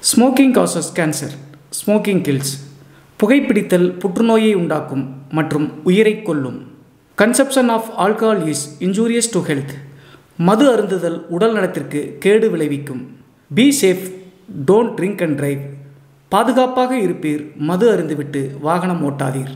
smoking causes cancer smoking kills புகைப்பிடித்தல் புற்றுநோயை உண்டாக்கும் மற்றும் உயிரை கொல்லும் consumption of alcohol is injurious to health மது அருந்துதல் உடல் நலத்திற்கு கேடு விளைவிக்கும் be safe don't drink and drive பாதுகாப்பாக இருப்பீர் மது அருந்துவிட்டு வாகனம் ஓட்டாதீர்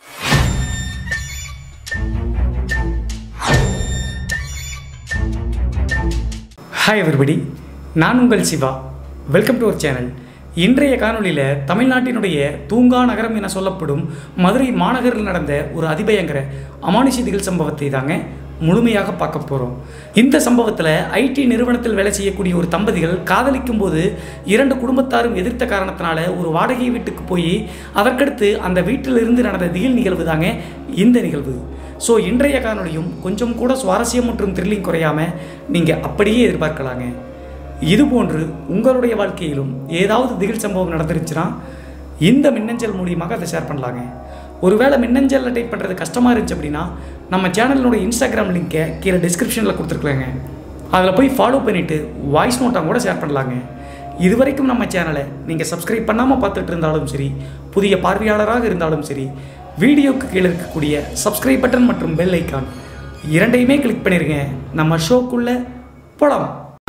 ஹாய் எவ்ரிபடி நான் உங்கள் Shiva welcome to our channel இன்றைய காணொளியில் தமிழ்நாட்டினுடைய தூங்கா நகரம் என சொல்லப்படும் மதுரை மாநகரில் நடந்த ஒரு அதிபயங்கர அமானுஷ திகில் சம்பவத்தை தாங்க முழுமையாக பார்க்க போகிறோம் இந்த சம்பவத்தில் ஐடி நிறுவனத்தில் வேலை செய்யக்கூடிய ஒரு தம்பதிகள் காதலிக்கும் போது இரண்டு குடும்பத்தாரும் எதிர்த்த காரணத்தினால ஒரு வாடகை வீட்டுக்கு போய் அதற்கடுத்து அந்த வீட்டிலிருந்து நடந்த திகில் நிகழ்வு தாங்க இந்த நிகழ்வு ஸோ இன்றைய காணொளியும் கொஞ்சம் கூட சுவாரஸ்யம் மற்றும் த்ரில்லிங் குறையாமல் நீங்கள் அப்படியே எதிர்பார்க்கலாங்க இதுபோன்று உங்களுடைய வாழ்க்கையிலும் ஏதாவது திகில் சம்பவம் நடந்துருச்சுன்னா இந்த மின்னஞ்சல் மூலியமாக அதை ஷேர் பண்ணலாங்க ஒருவேளை மின்னஞ்சலில் டைப் பண்ணுறது கஷ்டமாக இருந்துச்சு அப்படின்னா நம்ம சேனலினோட இன்ஸ்டாகிராம் லிங்கை கீழே டிஸ்கிரிப்ஷனில் கொடுத்துருக்கலாங்க அதில் போய் ஃபாலோ பண்ணிவிட்டு வாய்ஸ் நோட்டாக கூட ஷேர் பண்ணலாங்க இது வரைக்கும் நம்ம சேனலை நீங்கள் சப்ஸ்கிரைப் பண்ணாமல் பார்த்துட்டு இருந்தாலும் சரி புதிய பார்வையாளராக இருந்தாலும் சரி வீடியோக்கு கீழே இருக்கக்கூடிய சப்ஸ்கிரைப் பட்டன் மற்றும் பெல் ஐக்கான் இரண்டையுமே கிளிக் பண்ணிருங்க நம்ம ஷோக்குள்ளே போலாம்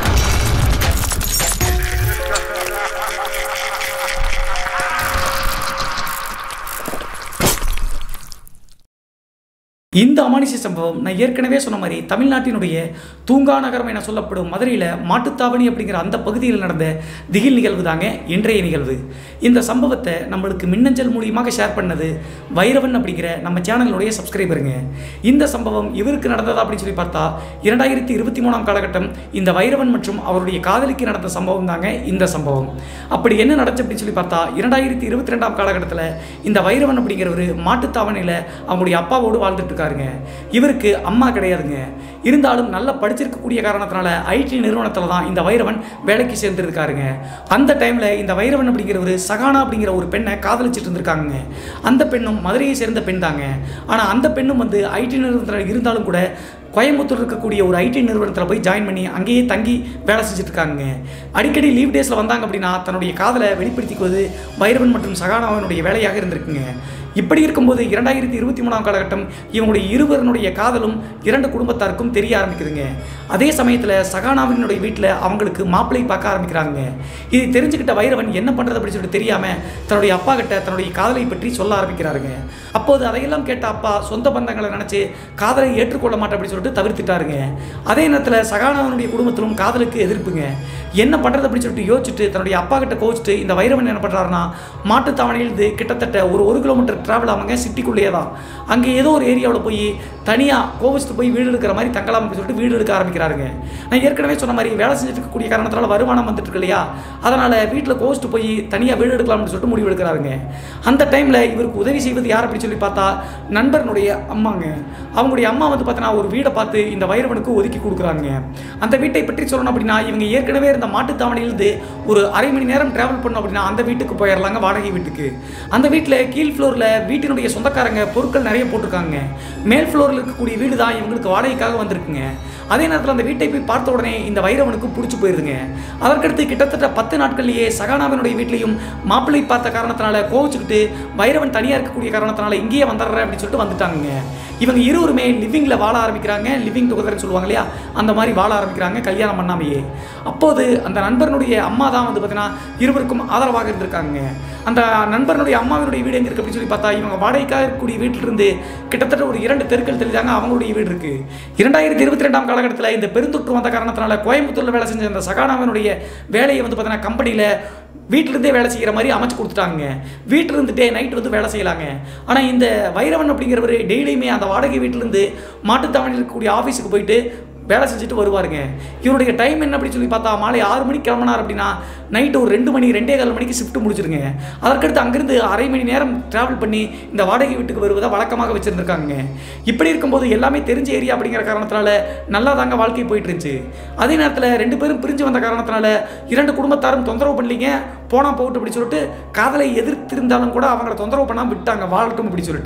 இந்த அமானுஷ சம்பவம் நான் ஏற்கனவே சொன்ன மாதிரி தமிழ்நாட்டினுடைய தூங்கா நகரம் என சொல்லப்படும் மதுரையில் மாட்டுத்தாவணி அப்படிங்கிற அந்த பகுதியில் நடந்த திகில் நிகழ்வு தாங்க இன்றைய நிகழ்வு இந்த சம்பவத்தை நம்மளுக்கு மின்னஞ்சல் மூலியமாக ஷேர் பண்ணது வைரவன் அப்படிங்கிற நம்ம சேனலுடைய சப்ஸ்கிரைபருங்க இந்த சம்பவம் இவருக்கு நடந்ததா அப்படின்னு சொல்லி பார்த்தா இரண்டாயிரத்தி இருபத்தி மூணாம் காலகட்டம் இந்த வைரவன் மற்றும் அவருடைய காதலிக்கு நடந்த சம்பவம் தாங்க இந்த சம்பவம் அப்படி என்ன நடந்துச்சு அப்படின்னு சொல்லி பார்த்தா இரண்டாயிரத்தி இருபத்தி ரெண்டாம் காலகட்டத்தில் இந்த வைரவன் அப்படிங்கிறவர் மாட்டுத்தாவணியில் அவங்களுடைய அப்பாவோடு வாழ்ந்துட்டு இருக்காருங்க இவருக்கு அம்மா கிடையாதுங்க இருந்தாலும் நல்லா படிச்சிருக்கக்கூடிய காரணத்தினால ஐடி நிறுவனத்தில் தான் இந்த வைரவன் வேலைக்கு சேர்ந்துருக்காருங்க அந்த டைமில் இந்த வைரவன் அப்படிங்கிற ஒரு சகானா அப்படிங்கிற ஒரு பெண்ணை காதலிச்சிட்டு இருந்திருக்காங்க அந்த பெண்ணும் மதுரையை சேர்ந்த பெண் தாங்க ஆனால் அந்த பெண்ணும் வந்து ஐடி நிறுவனத்தில் இருந்தாலும் கூட கோயம்புத்தூர் இருக்கக்கூடிய ஒரு ஐடி நிறுவனத்தில் போய் ஜாயின் பண்ணி அங்கேயே தங்கி வேலை செஞ்சுட்டு இருக்காங்க அடிக்கடி லீவ் டேஸில் வந்தாங்க அப்படின்னா தன்னுடைய காதலை வெளிப்படுத்திக்குவது வைரவன் மற்றும் சகானாவனுடைய வேலையாக இருந்திருக்குங்க இப்படி இருக்கும்போது இரண்டாயிரத்தி இருபத்தி மூணாம் காலகட்டம் இவங்களுடைய இருவருடைய காதலும் இரண்டு குடும்பத்தாருக்கும் தெரிய ஆரம்பிக்குதுங்க அதே சமயத்தில் சகானாவினுடைய வீட்டில் அவங்களுக்கு மாப்பிள்ளை பார்க்க ஆரம்பிக்கிறாங்க இதை தெரிஞ்சுக்கிட்ட வைரவன் என்ன பண்ணுறது அப்படின்னு சொல்லிட்டு தெரியாமல் தன்னுடைய அப்பா கிட்ட தன்னுடைய காதலை பற்றி சொல்ல ஆரம்பிக்கிறாருங்க அப்போது அதையெல்லாம் கேட்ட அப்பா சொந்த பந்தங்களை நினச்சி காதலை ஏற்றுக்கொள்ள மாட்டேன் அப்படின்னு சொல்லிட்டு தவிர்த்துட்டாருங்க அதே நேரத்தில் சகானாவனுடைய குடும்பத்திலும் காதலுக்கு எதிர்ப்புங்க என்ன பண்ணுறது அப்படின்னு சொல்லிட்டு யோசிச்சுட்டு தன்னுடைய அப்பா கிட்ட கோச்சிட்டு இந்த வைரவன் என்ன பண்ணுறாருன்னா மாட்டுத்தாவணையிலிருந்து கிட்டத்தட்ட ஒரு ஒரு கிலோமீட்டர் ட்ராவல் ஆமாங்க சிட்டிக்குள்ளேயே தான் அங்கே ஏதோ ஒரு ஏரியாவில் போய் தனியாக கோவிச்சுட்டு போய் வீடு எடுக்கிற மாதிரி தங்கலாம் அப்படின்னு சொல்லிட்டு வீடு எடுக்க ஆரம்பிக்கிறாருங்க நான் ஏற்கனவே சொன்ன மாதிரி வேலை செஞ்சுட்டு இருக்கக்கூடிய காரணத்தினால வருமானம் வந்துட்டு இருக்கு இல்லையா அதனால் வீட்டில் கோவிச்சுட்டு போய் தனியாக வீடு எடுக்கலாம்னு சொல்லிட்டு முடிவு எடுக்கிறாருங்க அந்த டைமில் இவருக்கு உதவி செய்வது யார் அப்படின்னு சொல்லி பார்த்தா நண்பர்களுடைய அம்மாங்க அவங்களுடைய அம்மா வந்து பார்த்தீங்கன்னா ஒரு வீடை பார்த்து இந்த வைரவனுக்கு ஒதுக்கி கொடுக்குறாங்க அந்த வீட்டை பற்றி சொல்லணும் அப்படின்னா இவங்க ஏற்கனவே இருந்த மாட்டுத்தாவணையிலிருந்து ஒரு அரை மணி நேரம் டிராவல் பண்ணோம் அப்படின்னா அந்த வீட்டுக்கு போயிடலாங்க வாடகை வீட்டுக்கு அந்த வீட்டில் கீழ் ஃப்ளோரில் வீட்டினுடைய சொந்தக்காரங்க பொருட்கள் நிறைய போட்டிருக்காங்க மேல் ஃப்ளோரில் இருக்கக்கூடிய வீடு தான் இவங்களுக்கு வாடகைக்காக வந்திருக்குங்க அதே நேரத்தில் அந்த வீட்டை போய் பார்த்த உடனே இந்த வைரவனுக்கு பிடிச்சி போயிருதுங்க அதற்கடுத்து கிட்டத்தட்ட பத்து நாட்கள்லேயே சகானாவினுடைய வீட்லையும் மாப்பிள்ளை பார்த்த காரணத்தினால கோவிச்சுக்கிட்டு வைரவன் தனியாக இருக்கக்கூடிய காரணத்தினால இங்கேயே வந்துடுறேன் அப்படின்னு சொல்லிட்டு வந்துட்டாங்க இவங்க இருவருமே லிவிங்கில் வாழ ஆரம்பிக்கிறாங்க லிவிங் டுகெதர்னு சொல்லுவாங்க இல்லையா அந்த மாதிரி வாழ ஆரம்பிக்கிறாங்க கல்யாணம் பண்ணாமையே அப்போது அந்த நண்பர்களுடைய அம்மா தான் வந்து பார்த்தீங்கன்னா இருவருக்கும் ஆதரவாக இருந்திருக்காங்க அந்த நண்பர்களுடைய அம்மாவினுடைய வீடு எங்கே இருக்குது அப்படின்னு சொல்லி பார்த்தா இவங்க வாடகைக்காக இருக்கக்கூடிய வீட்டிலிருந்து கிட்டத்தட்ட ஒரு இரண்டு தெருக்கள் தெரிஞ்சாங்க அவங்களுடைய வீடு இருக்குது இரண்டாயிரத்தி இருபத்தி ரெண்டாம் காலகட்டத்தில் இந்த பெருந்தொற்று வந்த காரணத்தினால கோயம்புத்தூரில் வேலை செஞ்ச அந்த சகானாவினுடைய வேலையை வந்து பார்த்தீங்கன்னா கம்பெனியில் வீட்டிலிருந்தே வேலை செய்கிற மாதிரி அமைச்சு கொடுத்துட்டாங்க வீட்டில் இருந்துட்டே நைட் வந்து வேலை செய்யலாங்க ஆனால் இந்த வைரவன் அப்படிங்கிறவர் டெய்லியுமே அந்த வாடகை வீட்டிலேருந்து மாட்டுத்தாவணியில் இருக்கக்கூடிய ஆஃபீஸுக்கு போயிட்டு வேலை செஞ்சுட்டு வருவாருங்க இவருடைய டைம் என்ன அப்படின்னு சொல்லி பார்த்தா மாலை ஆறு மணிக்கு கிளம்பினார் அப்படின்னா நைட்டு ஒரு ரெண்டு மணி ரெண்டே கால் மணிக்கு ஷிஃப்ட் முடிச்சிருங்க அதற்கடுத்து அங்கேருந்து அரை மணி நேரம் ட்ராவல் பண்ணி இந்த வாடகை வீட்டுக்கு வருவதை வழக்கமாக வச்சுருந்துருக்காங்க இப்படி இருக்கும்போது எல்லாமே தெரிஞ்ச ஏரியா அப்படிங்கிற காரணத்தினால நல்லா தாங்க வாழ்க்கை போயிட்டு இருந்துச்சு அதே நேரத்தில் ரெண்டு பேரும் பிரிஞ்சு வந்த காரணத்தினால இரண்டு குடும்பத்தாரும் தொந்தரவு பண்ணலீங்க போனால் போகட்டும் அப்படி சொல்லிட்டு காதலை எதிர்த்திருந்தாலும் கூட அவங்கள தொந்தரவு பண்ணாமல் விட்டாங்க வாழட்டும் அப்படி சொல்லிட்டு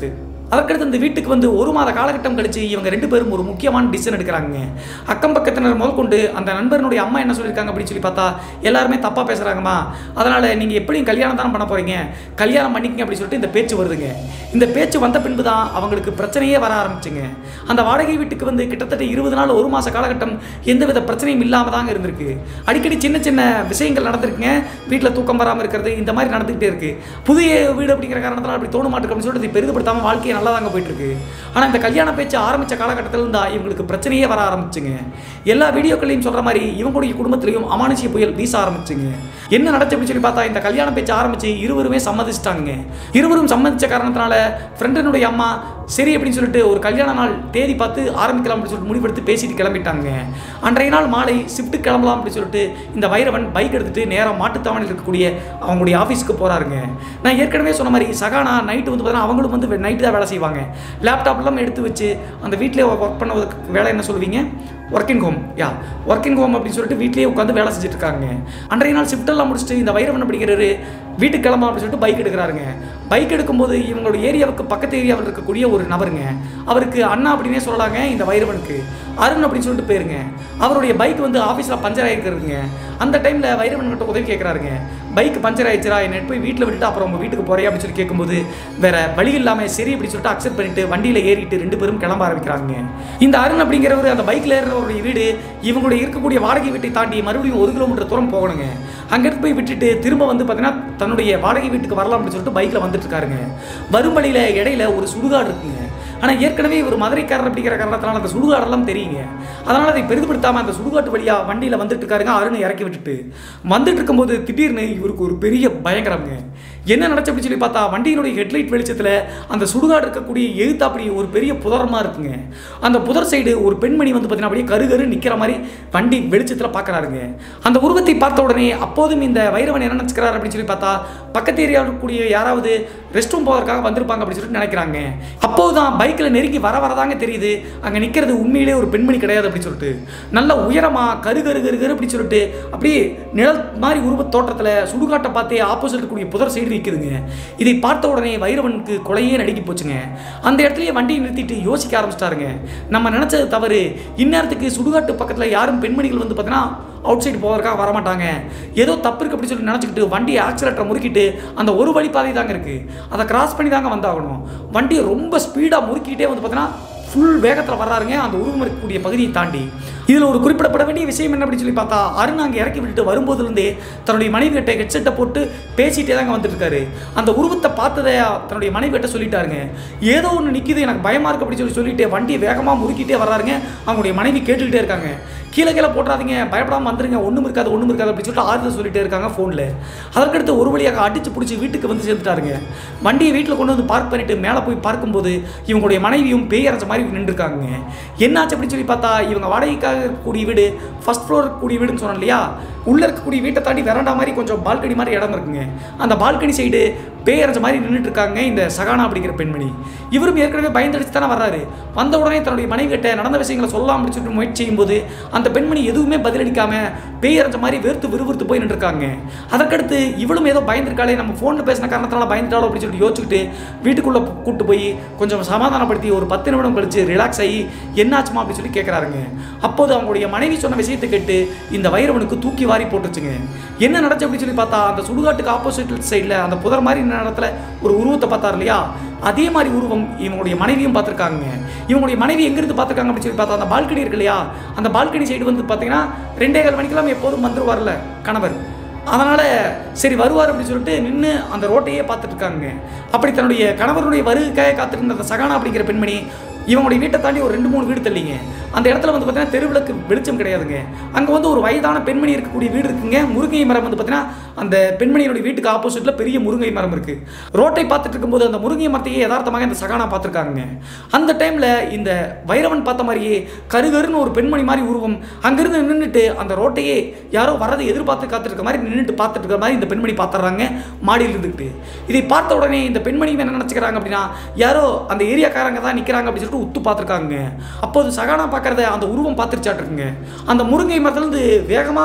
அதற்கடுத்து இந்த வீட்டுக்கு வந்து ஒரு மாத காலகட்டம் கழிச்சு இவங்க ரெண்டு பேரும் ஒரு முக்கியமான டிசிஷன் எடுக்கிறாங்க அக்கம் பக்கத்தினர் முதல் கொண்டு அந்த நண்பனுடைய அம்மா என்ன சொல்லியிருக்காங்க அப்படின்னு சொல்லி பார்த்தா எல்லாருமே தப்பாக பேசுகிறாங்கம்மா அதனால் நீங்கள் எப்படியும் கல்யாணம் தானே பண்ண போகிறீங்க கல்யாணம் பண்ணிக்கங்க அப்படின்னு சொல்லிட்டு இந்த பேச்சு வருதுங்க இந்த பேச்சு வந்த பின்பு தான் அவங்களுக்கு பிரச்சனையே வர ஆரம்பிச்சுங்க அந்த வாடகை வீட்டுக்கு வந்து கிட்டத்தட்ட இருபது நாள் ஒரு மாத காலகட்டம் எந்தவித பிரச்சனையும் இல்லாமல் தாங்க இருந்திருக்கு அடிக்கடி சின்ன சின்ன விஷயங்கள் நடந்திருக்குங்க வீட்டில் தூக்கம் வராமல் இருக்கிறது இந்த மாதிரி நடந்துகிட்டே இருக்கு புதிய வீடு அப்படிங்கிற காரணத்தால் அப்படி தோண மாட்டேங்குது அப்படின்னு சொல்லிட்டு இதை பெரிதுபடுத்தாமல் வாழ்க்கையை நல்லா தாங்க போயிட்டு இருக்கு ஆனால் இந்த கல்யாண பேச்சு ஆரம்பித்த காலகட்டத்தில் இருந்தா இவங்களுக்கு பிரச்சனையே வர ஆரம்பிச்சுங்க எல்லா வீடியோக்களையும் சொல்கிற மாதிரி இவங்களுடைய குடும்பத்திலையும் அமானுஷ்ய புயல் வீச ஆரம்பிச்சுங்க என்ன நடந்துச்சு அப்படின்னு சொல்லி பார்த்தா இந்த கல்யாண பேச்சு ஆரம்பிச்சு இருவருமே சம்மதிச்சிட்டாங்க இருவரும் சம்மதிச்ச காரணத்தினால ஃப்ரெண்டனுடைய அம்மா சரி அப்படின்னு சொல்லிட்டு ஒரு கல்யாண நாள் தேதி பார்த்து ஆரம்பிக்கலாம் அப்படின்னு சொல்லிட்டு முடிவெடுத்து பேசிட்டு கிளம்பிட்டாங்க அன்றைய நாள் மாலை ஷிஃப்ட்டு கிளம்பலாம் அப்படின்னு சொல்லிட்டு இந்த வைரவன் பைக் எடுத்துட்டு நேராக மாட்டுத்தாவணியில் இருக்கக்கூடிய அவங்களுடைய ஆஃபீஸ்க்கு போகிறாருங்க நான் ஏற்கனவே சொன்ன மாதிரி சகானா நைட்டு வந்து பார்த்தீங்கன்னா அவங்களும் வந்து நைட்டு தான் வேலை செய்வாங்க லேப்டாப்லாம் எடுத்து வச்சு அந்த வீட்டிலே ஒர்க் பண்ணுவதுக்கு வேலை என்ன சொல்லுவீங்க ஒர்க்கிங் ஹோம் யா ஒர்க்கிங் ஹோம் அப்படின்னு சொல்லிட்டு வீட்லேயே உட்காந்து வேலை செஞ்சுட்டு இருக்காங்க அன்றைய நாள் ஷிஃப்டெல்லாம் முடிச்சுட்டு இந்த வைரவன் அப்படிங்கிறாரு வீட்டுக்கு கிளம்பலாம் அப்படின்னு சொல்லிட்டு பைக் எடுக்கிறாருங்க பைக் எடுக்கும்போது இவங்களோட ஏரியாவுக்கு பக்கத்து ஏரியாவில் இருக்கக்கூடிய ஒரு நபருங்க அவருக்கு அண்ணா அப்படின்னே சொல்லலாங்க இந்த வைரவனுக்கு அருண் அப்படின்னு சொல்லிட்டு போயிருங்க அவருடைய பைக் வந்து ஆஃபீஸில் பஞ்சர் ஆகிருக்குறதுங்க அந்த டைமில் வைரவன் கிட்ட உதவி கேட்குறாருங்க பைக் பஞ்சர் ஆயிடுச்சுரா என்னை போய் வீட்டில் விட்டுட்டு அப்புறம் உங்கள் வீட்டுக்கு போறியா அப்படின்னு சொல்லி கேட்கும்போது வேற வழி இல்லாமல் சரி அப்படின்னு சொல்லிட்டு அக்செப்ட் பண்ணிட்டு வண்டியில் ஏறிட்டு ரெண்டு பேரும் கிளம்ப ஆரம்பிக்கிறாங்க இந்த அருண் அப்படிங்கிறவர் அந்த பைக்கில் ஏறுறவருடைய வீடு இவங்களுடைய இருக்கக்கூடிய வாடகை வீட்டை தாண்டி மறுபடியும் ஒரு கிலோமீட்டர் தூரம் போகணுங்க அங்கிட்டு போய் விட்டுட்டு திரும்ப வந்து பார்த்தீங்கன்னா தன்னுடைய வாடகை வீட்டுக்கு வரலாம் அப்படின்னு சொல்லிட்டு பைக்கில் வந்துட்டு இருக்காருங்க வரும் வழியில் இடையில ஒரு சுடுகாடு இருக்குங்க ஆனால் ஏற்கனவே இவர் மதுரைக்காரர் அப்படிங்கிற காரணத்தினால அந்த சுடுகாடெல்லாம் தெரியுங்க அதனால் அதை பெரிதுபடுத்தாமல் அந்த சுடுகாட்டு வழியாக வண்டியில் வந்துட்டு இருக்காருங்க அருணை இறக்கி விட்டுட்டு வந்துட்டு இருக்கும்போது திடீர்னு இவருக்கு ஒரு பெரிய பயங்கரங்க என்ன நடச்சு அப்படின்னு சொல்லி பார்த்தா வண்டியினுடைய ஹெட்லைட் வெளிச்சத்தில் அந்த சுடுகாடு இருக்கக்கூடிய எழுத்து அப்படி ஒரு பெரிய புதரமாக இருக்குங்க அந்த புதர் சைடு ஒரு பெண்மணி வந்து பார்த்தீங்கன்னா அப்படியே கருகரு நிற்கிற மாதிரி வண்டி வெளிச்சத்தில் பார்க்குறாருங்க அந்த உருவத்தை பார்த்த உடனே அப்போதும் இந்த வைரவன் என்ன நினச்சிக்கிறார் அப்படின்னு சொல்லி பார்த்தா பக்கத்து ஏரியாவில் இருக்கக்கூடிய யாராவது ரெஸ்ட் ரூம் போவதற்காக வந்திருப்பாங்க அப்படின்னு சொல்லிட்டு நினைக்கிறாங்க அப்போதுதான் பைக்கில் நெருங்கி வர வரதாங்க தெரியுது அங்கே நிற்கிறது உண்மையிலே ஒரு பெண்மணி கிடையாது அப்படின்னு சொல்லிட்டு நல்ல உயரமாக கரு கரு கரு கரு அப்படின்னு சொல்லிட்டு அப்படியே நிழல் மாதிரி உருவ தோற்றத்தில் சுடுகாட்டை பார்த்தே ஆப்போசிட் கூடிய புதர் சைடு நிற்குதுங்க இதை பார்த்த உடனே வைரவனுக்கு கொலையே நடுங்கி போச்சுங்க அந்த இடத்துலயே வண்டியை நிறுத்திட்டு யோசிக்க ஆரம்பிச்சிட்டாருங்க நம்ம நினச்சது தவறு இந்நேரத்துக்கு சுடுகாட்டு பக்கத்தில் யாரும் பெண்மணிகள் வந்து பார்த்தீங்கன்னா அவுட் சைடு போவதற்காக வரமாட்டாங்க ஏதோ தப்பு இருக்கு அப்படின்னு சொல்லி நினச்சிக்கிட்டு வண்டியை ஆக்சிலேட்டரை முறுக்கிட்டு அந்த ஒரு வழி பாதை தாங்க இருக்குது அதை கிராஸ் பண்ணி தாங்க வந்தாகணும் வண்டியை ரொம்ப ஸ்பீடாக முறுக்கிட்டே வந்து பார்த்தீங்கன்னா ஃபுல் வேகத்தில் வர்றாருங்க அந்த உருவம் இருக்கக்கூடிய பகுதியை தாண்டி இதில் ஒரு குறிப்பிடப்பட வேண்டிய விஷயம் என்ன அப்படின்னு சொல்லி பார்த்தா அருண் அங்கே இறக்கி விட்டுட்டு வரும்போதுலேருந்தே தன்னுடைய மனைவி கிட்ட ஹெட்செட்டை போட்டு பேசிட்டே தாங்க வந்துட்டு இருக்காரு அந்த உருவத்தை பார்த்ததை தன்னுடைய மனைவி கிட்ட சொல்லிட்டாருங்க ஏதோ ஒன்று நிற்கிது எனக்கு பயமாக இருக்கு அப்படின்னு சொல்லி சொல்லிட்டு வண்டியை வேகமாக முறுக்கிட்டே வர்றாருங்க அவங்களுடைய மனைவி கேட்டுக்கிட்டே இருக்காங்க கீழே கீழே போட்டுறாதீங்க பயப்படாமல் வந்துருங்க ஒன்றும் இருக்காது ஒன்றும் இருக்காது அப்படின்னு சொல்லிட்டு ஆறுதல் சொல்லிட்டே இருக்காங்க ஃபோனில் அதற்கடுத்து ஒரு வழியாக அடிச்சு பிடிச்சி வீட்டுக்கு வந்து சேர்ந்துட்டாருங்க வண்டியை வீட்டில் கொண்டு வந்து பார்க் பண்ணிட்டு மேலே போய் பார்க்கும்போது இவங்களுடைய மனைவியும் பேய் அரைச்ச மாதிரி நின்றுருக்காங்க என்னாச்சு அப்படின்னு சொல்லி பார்த்தா இவங்க வாடகைக்காக இருக்கக்கூடிய வீடு ஃபர்ஸ்ட் ஃப்ளோர் இருக்கக்கூடிய வீடுன்னு சொன்னோம் இல்லையா உள்ளே இருக்கக்கூடிய வீட்டை தாண்டி வெராண்டா மாதிரி கொஞ்சம் பால்கனி மாதிரி இடம் இருக்குங்க அந்த பால்கனி சைடு பேய் அரைச்ச மாதிரி நின்றுட்டு இருக்காங்க இந்த சகானா அப்படிங்கிற பெண்மணி இவரும் ஏற்கனவே பயந்தடிச்சு தானே வர்றாரு வந்த உடனே தன்னுடைய மனைவி கிட்ட நடந்த விஷயங்களை சொல்லலாம் அப்படின்னு சொல்லிட்டு முயற்சி செய்யும்போது அந்த பெண்மணி எதுவுமே பதிலளிக்காம பேய் அரைஞ்ச மாதிரி வெறுத்து விறுவிறுத்து போய் நின்றுருக்காங்க அதற்கடுத்து இவளும் ஏதோ பயந்துருக்காளே நம்ம ஃபோனில் பேசின காரணத்தினால பயந்துட்டாலோ அப்படின்னு சொல்லிட்டு யோசிச்சுக்கிட்டு வீட்டுக்குள்ளே கூட்டு போய் கொஞ்சம் சமாதானப்படுத்தி ஒரு பத்து நிமிடம் கழிச்சு ரிலாக்ஸ் ஆகி என்னாச்சுமா அப்படின்னு சொல்லி கேட்குறாருங்க அப்போது அவங்களுடைய மனைவி சொன்ன விஷயத்தை கேட்டு இந்த வைரவனுக்கு தூக்கி வாரி போட்டுச்சுங்க என்ன நடந்துச்சு அப்படின்னு சொல்லி பார்த்தா அந்த சுடுகாட்டுக்கு ஆப்போசிட் சைடில் அந்த புதர் மாதிரி இடத்துல ஒரு உருவத்தை பார்த்தார் இல்லையா அதே மாதிரி உருவம் இவங்களுடைய மனைவியும் பார்த்துருக்காங்க இவங்களுடைய மனைவி எங்கிருந்து பார்த்துருக்காங்க அப்படின்னு சொல்லி பார்த்தா அந்த பால்கனி இருக்கு இல்லையா அந்த பால்கனி சைடு வந்து பார்த்தீங்கன்னா ரெண்டே கால் மணிக்கெல்லாம் எப்போதும் வந்துருவார்ல கணவர் அதனால் சரி வருவார் அப்படின்னு சொல்லிட்டு நின்று அந்த ரோட்டையே பார்த்துட்டு இருக்காங்க அப்படி தன்னுடைய கணவருடைய வருகைக்காக காத்திருந்த அந்த சகானா அப்படிங்கிற பெண்மணி இவங்களுடைய வீட்டை தாண்டி ஒரு ரெண்டு மூணு வீடு தள்ளிங்க அந்த இடத்துல வந்து பார்த்தீங்கன்னா தெருவிளக்கு வெளிச்சம் கிடையாதுங்க அங்கே வந்து ஒரு வயதான பெண்மணி இருக்கக்கூடிய வீடு இருக்குங்க முருங்கை மரம் வந்து பார்த்தீங்கன்னா அந்த பெண்மணியோட வீட்டுக்கு ஆப்போசிட்டில் பெரிய முருங்கை மரம் இருக்கு ரோட்டை பார்த்துட்டு இருக்கும்போது அந்த முருங்கை மரத்தையே யதார்த்தமாக இந்த சகானா பார்த்துருக்காங்க அந்த டைமில் இந்த வைரவன் பார்த்த மாதிரியே கருகருன்னு ஒரு பெண்மணி மாதிரி உருவம் அங்கிருந்து நின்றுட்டு அந்த ரோட்டையே யாரோ வரதை எதிர்பார்த்து காத்துட்டு மாதிரி நின்றுட்டு பார்த்துட்டு இருக்க மாதிரி இந்த பெண்மணி பார்த்துறாங்க மாடியில் இருந்துக்கிட்டு இதை பார்த்த உடனே இந்த பெண்மணி என்ன நினச்சிக்கிறாங்க அப்படின்னா யாரோ அந்த ஏரியாக்காரங்க தான் நிற்கிறாங்க அப்படின்னு சொல்லிட்டு உத்து பார்த்துருக்காங்க அப்போது சகானா பார்க்கறத அந்த உருவம் பார்த்துருச்சாட்டிருக்குங்க அந்த முருங்கை மரத்துலேருந்து வேகமாக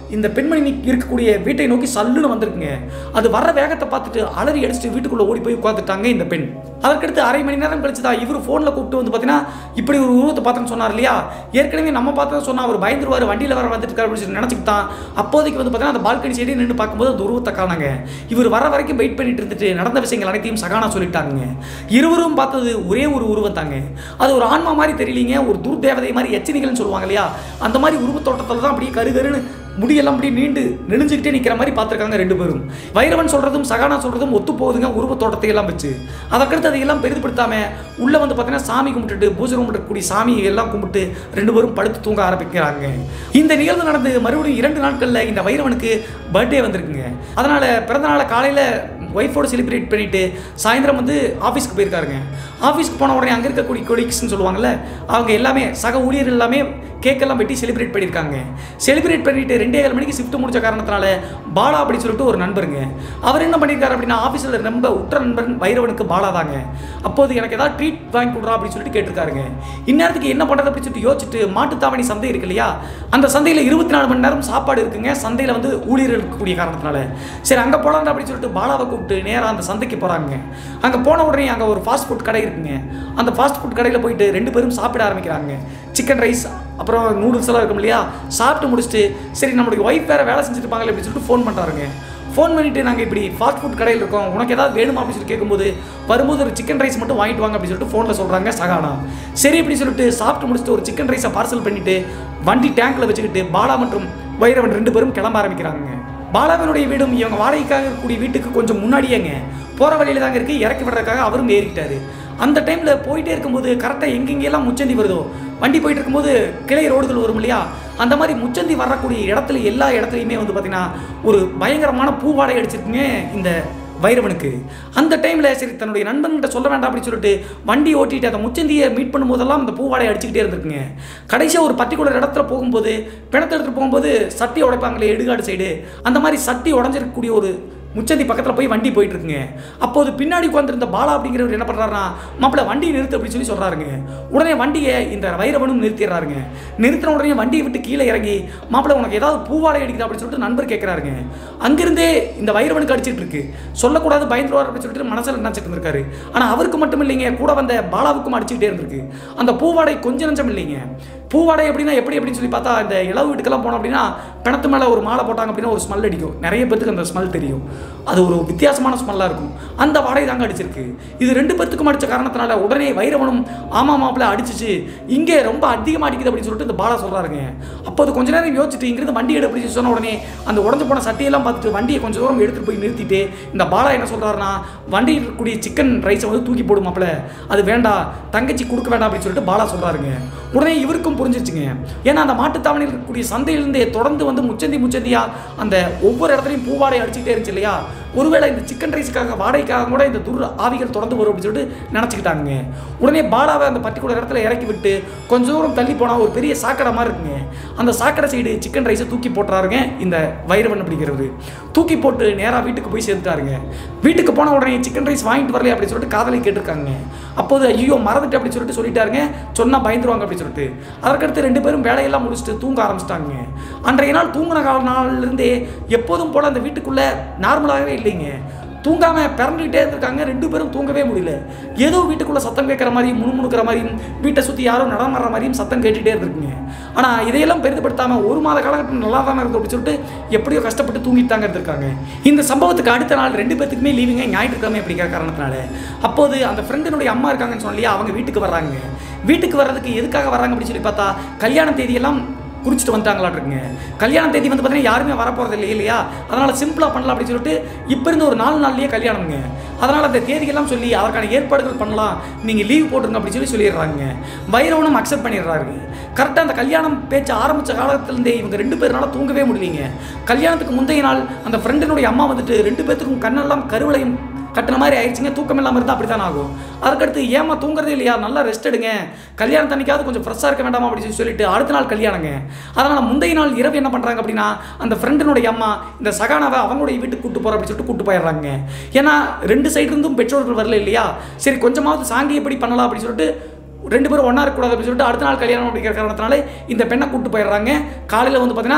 இந்த பெண்மணி நி- இருக்கக்கூடிய வீட்டை நோக்கி சல்லுன்னு வந்திருக்குங்க அது வர்ற வேகத்தை பார்த்துட்டு அலறி அடிச்சுட்டு வீட்டுக்குள்ளே ஓடி போய் உட்காந்துட்டாங்க இந்த பெண் அதற்கடுத்து அரை மணி நேரம் கழிச்சு தான் இவர் ஃபோனில் கூப்பிட்டு வந்து பார்த்தீங்கன்னா இப்படி ஒரு உருவத்தை பார்த்தேன்னு சொன்னார் இல்லையா ஏற்கனவே நம்ம பார்த்தா சொன்னா அவர் பயந்துருவார் வண்டியில் வர வந்துட்டு இருக்காரு அப்படின்னு சொல்லி நினச்சிக்கிட்டான் அப்போதைக்கு வந்து பார்த்தீங்கன்னா அந்த பால்கனி சைடு நின்று பார்க்கும்போது அந்த உருவத்தை காணாங்க இவர் வர வரைக்கும் வெயிட் பண்ணிட்டு இருந்துட்டு நடந்த விஷயங்கள் அனைத்தையும் சகானா சொல்லிட்டாங்க இருவரும் பார்த்தது ஒரே ஒரு உருவம் தாங்க அது ஒரு ஆன்மா மாதிரி தெரியலீங்க ஒரு துர்தேவதை மாதிரி எச்சரிக்கைன்னு சொல்லுவாங்க இல்லையா அந்த மாதிரி உருவத்தோட்டத்தில் தான் அப்படியே கரு கருன்னு முடியெல்லாம் அப்படியே நீண்டு நெளிஞ்சுக்கிட்டே நிற்கிற மாதிரி பார்த்துருக்காங்க ரெண்டு பேரும் வைரவன் சொல்றதும் சகானா சொல்றதும் ஒத்து போகுதுங்க உருவத்தோட்டத்தை எல்லாம் வச்சு அதற்கடுத்து அதையெல்லாம் பெரிதுபடுத்தாம உள்ள வந்து பார்த்தீங்கன்னா சாமி கும்பிட்டுட்டு பூஜை கும்பிடக்கூடிய சாமி எல்லாம் கும்பிட்டு ரெண்டு பேரும் படுத்து தூங்க ஆரம்பிக்கிறாங்க இந்த நிகழ்வு நடந்து மறுபடியும் இரண்டு நாட்கள்ல இந்த வைரவனுக்கு பர்த்டே வந்திருக்குங்க அதனால பிறந்த நாளை காலையில ஒய்ஃபோட செலிப்ரேட் பண்ணிட்டு சாயந்தரம் வந்து ஆஃபீஸ்க்கு போயிருக்காருங்க ஆஃபீஸ்க்கு போன உடனே அங்கே இருக்கக்கூடிய கொலீக்ஸ்னு சொல்லுவாங்கல்ல அவங்க எல்லாமே சக ஊழியர்கள் எல்லாமே கேக்கெல்லாம் வெட்டி செலிப்ரேட் பண்ணியிருக்காங்க செலிப்ரேட் பண்ணிட்டு ரெண்டே ஏழு மணிக்கு ஷிஃப்ட் முடிச்ச காரணத்தினால பாலா அப்படின்னு சொல்லிட்டு ஒரு நண்பருங்க அவர் என்ன பண்ணியிருக்காரு அப்படின்னா ஆஃபீஸில் ரொம்ப உற்ற நண்பன் வைரவனுக்கு பாலா தாங்க அப்போது எனக்கு ஏதாவது ட்ரீட் வாங்கி கொடுறா அப்படின்னு சொல்லிட்டு கேட்டிருக்காருங்க இந்நேரத்துக்கு என்ன பண்ணுறது அப்படின்னு சொல்லிட்டு யோசிச்சுட்டு மாட்டுத்தாவணி சந்தை இருக்கு இல்லையா அந்த சந்தையில் இருபத்தி நாலு மணி நேரம் சாப்பாடு இருக்குங்க சந்தையில் வந்து ஊழியர்கள் இருக்கக்கூடிய காரணத்தினால சரி அங்கே போகலாம் அப்படின்னு சொல்லிட்டு பாலாவை கூப்பிட்டு நேராக அந்த சந்தைக்கு போகிறாங்க அங்கே போன உடனே அங்கே ஒரு ஃபாஸ்ட் ஃபுட் கடை இருக்குங்க அந்த ஃபாஸ்ட் ஃபுட் கடையில் போயிட்டு ரெண்டு பேரும் சாப்பிட ஆரம்பிக்கிறாங்க சிக்கன் ரைஸ் அப்புறம் நூடுல்ஸ் எல்லாம் இருக்கும் இல்லையா சாப்பிட்டு முடிச்சுட்டு சரி நம்மளுடைய ஒய்ஃப் வேறு வேலை செஞ்சுட்டு இருப்பாங்களே அப்படின்னு சொல்லிட்டு ஃபோன் பண்ணுறாருங்க ஃபோன் பண்ணிட்டு நாங்கள் இப்படி ஃபாஸ்ட் ஃபுட் கடையில் இருக்கோம் உனக்கு ஏதாவது வேணுமா அப்படின்னு சொல்லி கேட்கும்போது வரும்போது ஒரு சிக்கன் ரைஸ் மட்டும் வாங்கிட்டு வாங்க அப்படின்னு சொல்லிட்டு ஃபோனில் சொல்கிறாங்க சகானா சரி இப்படி சொல்லிட்டு சாப்பிட்டு முடிச்சுட்டு ஒரு சிக்கன் ரைஸை பார்சல் பண்ணிட்டு வண்டி டேங்க்ல வச்சுக்கிட்டு பாலா மற்றும் வைரவன் ரெண்டு பேரும் கிளம்ப ஆரம்பிக்கிறாங்க பாலாவினுடைய வீடும் இவங்க வாடகைக்காக இருக்கக்கூடிய வீட்டுக்கு கொஞ்சம் முன்னாடியேங்க போகிற வழியில தாங்க இருக்குது இறக்கி விடுறதுக்காக அவரும் ஏறிக்கிட்டாரு அந்த டைமில் போயிட்டே இருக்கும்போது கரெக்டாக எங்கெங்கெல்லாம் முச்சந்தி வருதோ வண்டி போயிட்டு இருக்கும்போது கிளை ரோடுகள் வரும் இல்லையா அந்த மாதிரி முச்சந்தி வரக்கூடிய இடத்துல எல்லா இடத்துலையுமே வந்து பார்த்திங்கன்னா ஒரு பயங்கரமான பூவாடை அடிச்சிருக்குங்க இந்த வைரவனுக்கு அந்த டைமில் சரி தன்னுடைய நண்பன்கிட்ட சொல்ல வேண்டாம் அப்படின்னு சொல்லிட்டு வண்டி ஓட்டிட்டு அந்த முச்சந்தியை மீட் பண்ணும்போதெல்லாம் அந்த பூவாடை அடிச்சுக்கிட்டே இருந்திருக்குங்க கடைசியாக ஒரு பர்டிகுலர் இடத்துல போகும்போது பிணத்தை எடுத்துகிட்டு போகும்போது சட்டி உடைப்பாங்களே எடுகாடு சைடு அந்த மாதிரி சட்டி உடஞ்சிருக்கக்கூடிய ஒரு முச்சந்தி பக்கத்தில் போய் வண்டி போயிட்டு இருக்குங்க அப்போது பின்னாடி உட்காந்துருந்த பாலா அப்படிங்கிறவர் என்ன பண்ணுறாருனா மாப்பிள்ள வண்டியை நிறுத்து அப்படின்னு சொல்லி சொல்கிறாருங்க உடனே வண்டியை இந்த வைரவனும் நிறுத்திடுறாருங்க நிறுத்தின உடனே வண்டியை விட்டு கீழே இறங்கி மாப்பிள்ள உனக்கு ஏதாவது பூவாடை அடிக்குது அப்படின்னு சொல்லிட்டு நண்பர் கேட்குறாருங்க அங்கிருந்தே இந்த வைரவனுக்கு அடிச்சிட்டு இருக்கு சொல்லக்கூடாது பயந்துருவார் அப்படின்னு சொல்லிட்டு மனசில் நினச்சிட்டு இருந்திருக்காரு ஆனால் அவருக்கு மட்டும் இல்லைங்க கூட வந்த பாலாவுக்கும் அடிச்சுக்கிட்டே இருந்திருக்கு அந்த பூவாடை கொஞ்சம் நஞ்சம் இல்லைங்க பூவாடை எப்படின்னா எப்படி அப்படின்னு சொல்லி பார்த்தா இந்த இளவு வீட்டுக்கெல்லாம் போனோம் அப்படின்னா பிணத்து மேலே ஒரு மாலை போட்டாங்க அப்படின்னா ஒரு ஸ்மெல் அடிக்கும் நிறைய பேத்துக்கு அந்த ஸ்மெல் தெரியும் அது ஒரு வித்தியாசமான ஸ்மெல்லாக இருக்கும் அந்த வாடகை தாங்க அடிச்சிருக்கு இது ரெண்டு பேத்துக்கும் அடித்த காரணத்தினால உடனே வைரவனும் ஆமா மாப்பிள்ள அடிச்சிச்சு இங்கே ரொம்ப அதிகமாக அடிக்குது அப்படின்னு சொல்லிட்டு இந்த பாலா சொல்கிறாருங்க அப்போ அது கொஞ்ச நேரம் யோசிச்சுட்டு இங்கிருந்து வண்டி எடு அப்படின்னு சொன்ன உடனே அந்த உடஞ்சு போன சட்டையெல்லாம் பார்த்துட்டு வண்டியை கொஞ்சம் தூரம் எடுத்துகிட்டு போய் நிறுத்திட்டு இந்த பாலா என்ன சொல்கிறாருன்னா வண்டியில் இருக்கக்கூடிய சிக்கன் ரைஸை வந்து தூக்கி போடு மாப்பிள்ள அது வேண்டாம் தங்கச்சி கொடுக்க வேண்டாம் அப்படின்னு சொல்லிட்டு பாலா சொல்கிறாருங்க உடனே இவருக்கும் புரிஞ்சிருச்சுங்க ஏன்னா அந்த மாட்டுத்தாவணியில் இருக்கக்கூடிய சந்தையிலிருந்தே தொடர்ந்து வந்து முச்சந்தி முச்சந்தியா அந்த ஒவ்வொரு இடத்துலையும் பூவாடை அடிச்சுக்கிட்டே இருந்துச்சு இல்லையா ஒருவேளை இந்த சிக்கன் ரைஸுக்காக வாடகைக்காக கூட இந்த துர் ஆவிகள் தொடர்ந்து வரும் அப்படின்னு சொல்லிட்டு நினச்சிக்கிட்டாங்க உடனே பாலாவை அந்த பர்டிகுலர் இடத்துல இறக்கி விட்டு கொஞ்சம் தூரம் தள்ளி போனால் ஒரு பெரிய சாக்கடை மாதிரி இருக்குங்க அந்த சாக்கடை சைடு சிக்கன் ரைஸை தூக்கி போட்டுறாருங்க இந்த வைரவன் அப்படிங்கிறது தூக்கி போட்டு நேராக வீட்டுக்கு போய் சேர்த்துட்டாருங்க வீட்டுக்கு போன உடனே சிக்கன் ரைஸ் வாங்கிட்டு வரல அப்படின்னு சொல்லிட்டு காதலை கேட்டிருக்காங்க அப்போது ஐயோ மறந்துட்டு அப்படின்னு சொல்லிட்டு சொல்லிட்டாருங்க சொன்னால் பயந்துருவாங்க அப்படின்னு சொல்லிட்டு அதற்கடுத்து ரெண்டு பேரும் வேலையெல்லாம் முடிச்சுட்டு தூங்க ஆரம்பிச்சிட்டாங்க அன்றைய நாள் தூங்கின கால நாள்லேருந்தே எப்போதும் போல் அந்த வீட்டுக்குள்ளே நார்மலாகவே இல்லைங்க தூங்காம பிறந்துகிட்டே இருந்திருக்காங்க ரெண்டு பேரும் தூங்கவே முடியல ஏதோ வீட்டுக்குள்ள சத்தம் கேட்குற மாதிரியும் முணுமுணுக்கிற மாதிரியும் வீட்டை சுற்றி யாரோ நடமாடுற மாதிரியும் சத்தம் கேட்டுகிட்டே இருந்திருக்குங்க ஆனால் இதையெல்லாம் பெரிதுபடுத்தாமல் ஒரு மாத காலகட்டம் நல்லா தானே இருக்கும் அப்படின்னு சொல்லிட்டு எப்படியோ கஷ்டப்பட்டு தூங்கிட்டு தாங்க இருந்திருக்காங்க இந்த சம்பவத்துக்கு அடுத்த நாள் ரெண்டு பேத்துக்குமே லீவுங்க ஞாயிற்றுக்கிழமை அப்படிங்கிற காரணத்தினால அப்போது அந்த ஃப்ரெண்டினுடைய அம்மா இருக்காங்கன்னு சொல்லி அவங்க வீட்டுக்கு வர்றாங்க வீட்டுக்கு வர்றதுக்கு எதுக்காக வர்றாங்க அப்படின்னு சொல்லி பார்த்தா கல்யாண தேதியெல்லாம் குறிச்சிட்டு வந்துட்டாங்களாட்டுருங்க கல்யாண தேதி வந்து பார்த்தீங்கன்னா யாருமே வரப்போகிறது இல்லை இல்லையா அதனால் சிம்பிளாக பண்ணலாம் அப்படின்னு சொல்லிட்டு இப்போ இருந்து ஒரு நாலு நாள்லயே கல்யாணம்ங்க அதனால் அந்த தேதியெல்லாம் சொல்லி அதற்கான ஏற்பாடுகள் பண்ணலாம் நீங்கள் லீவ் போட்டுருங்க அப்படின்னு சொல்லி சொல்லிடுறாங்க வைரவனும் அக்செப்ட் பண்ணிடுறாரு கரெக்டாக அந்த கல்யாணம் பேச்சு ஆரம்பித்த காலத்துலேருந்தே இவங்க ரெண்டு பேர்னால தூங்கவே முடியலைங்க கல்யாணத்துக்கு முந்தைய நாள் அந்த ஃப்ரெண்டினுடைய அம்மா வந்துட்டு ரெண்டு பேர்த்துக்கும் கண்ணெல்லாம் கருவளையும் கட்டின மாதிரி ஆயிடுச்சுங்க தூக்கம் இல்லாமல் இருந்தால் அப்படி தான் ஆகும் அதுக்கடுத்து ஏமா தூங்குறதே இல்லையா நல்லா ரெஸ்ட் எடுங்க கல்யாணம் தண்ணிக்காவது கொஞ்சம் ஃப்ரெஷ்ஷாக இருக்க வேண்டாமா அப்படின்னு சொல்லி சொல்லிட்டு அடுத்த நாள் கல்யாணங்க அதனால் முந்தைய நாள் இரவு என்ன பண்ணுறாங்க அப்படின்னா அந்த ஃப்ரெண்டினுடைய அம்மா இந்த சகானாவை அவங்களுடைய வீட்டுக்கு கூட்டு போகிற அப்படின்னு சொல்லிட்டு கூட்டு போயிடுறாங்க ஏன்னா ரெண்டு சைடு இருந்தும் பெற்றோர்கள் வரல இல்லையா சரி கொஞ்சமாவது சாங்கி எப்படி பண்ணலாம் அப்படின்னு சொல்லிட்டு ரெண்டு பேரும் ஒன்றா இருக்கக்கூடாது அப்படின்னு சொல்லிட்டு அடுத்த நாள் கல்யாணம் அப்படிங்கிற காரணத்தினால இந்த பெண்ணை கூட்டு போயிடுறாங்க காலையில் வந்து பார்த்தீங்கன்னா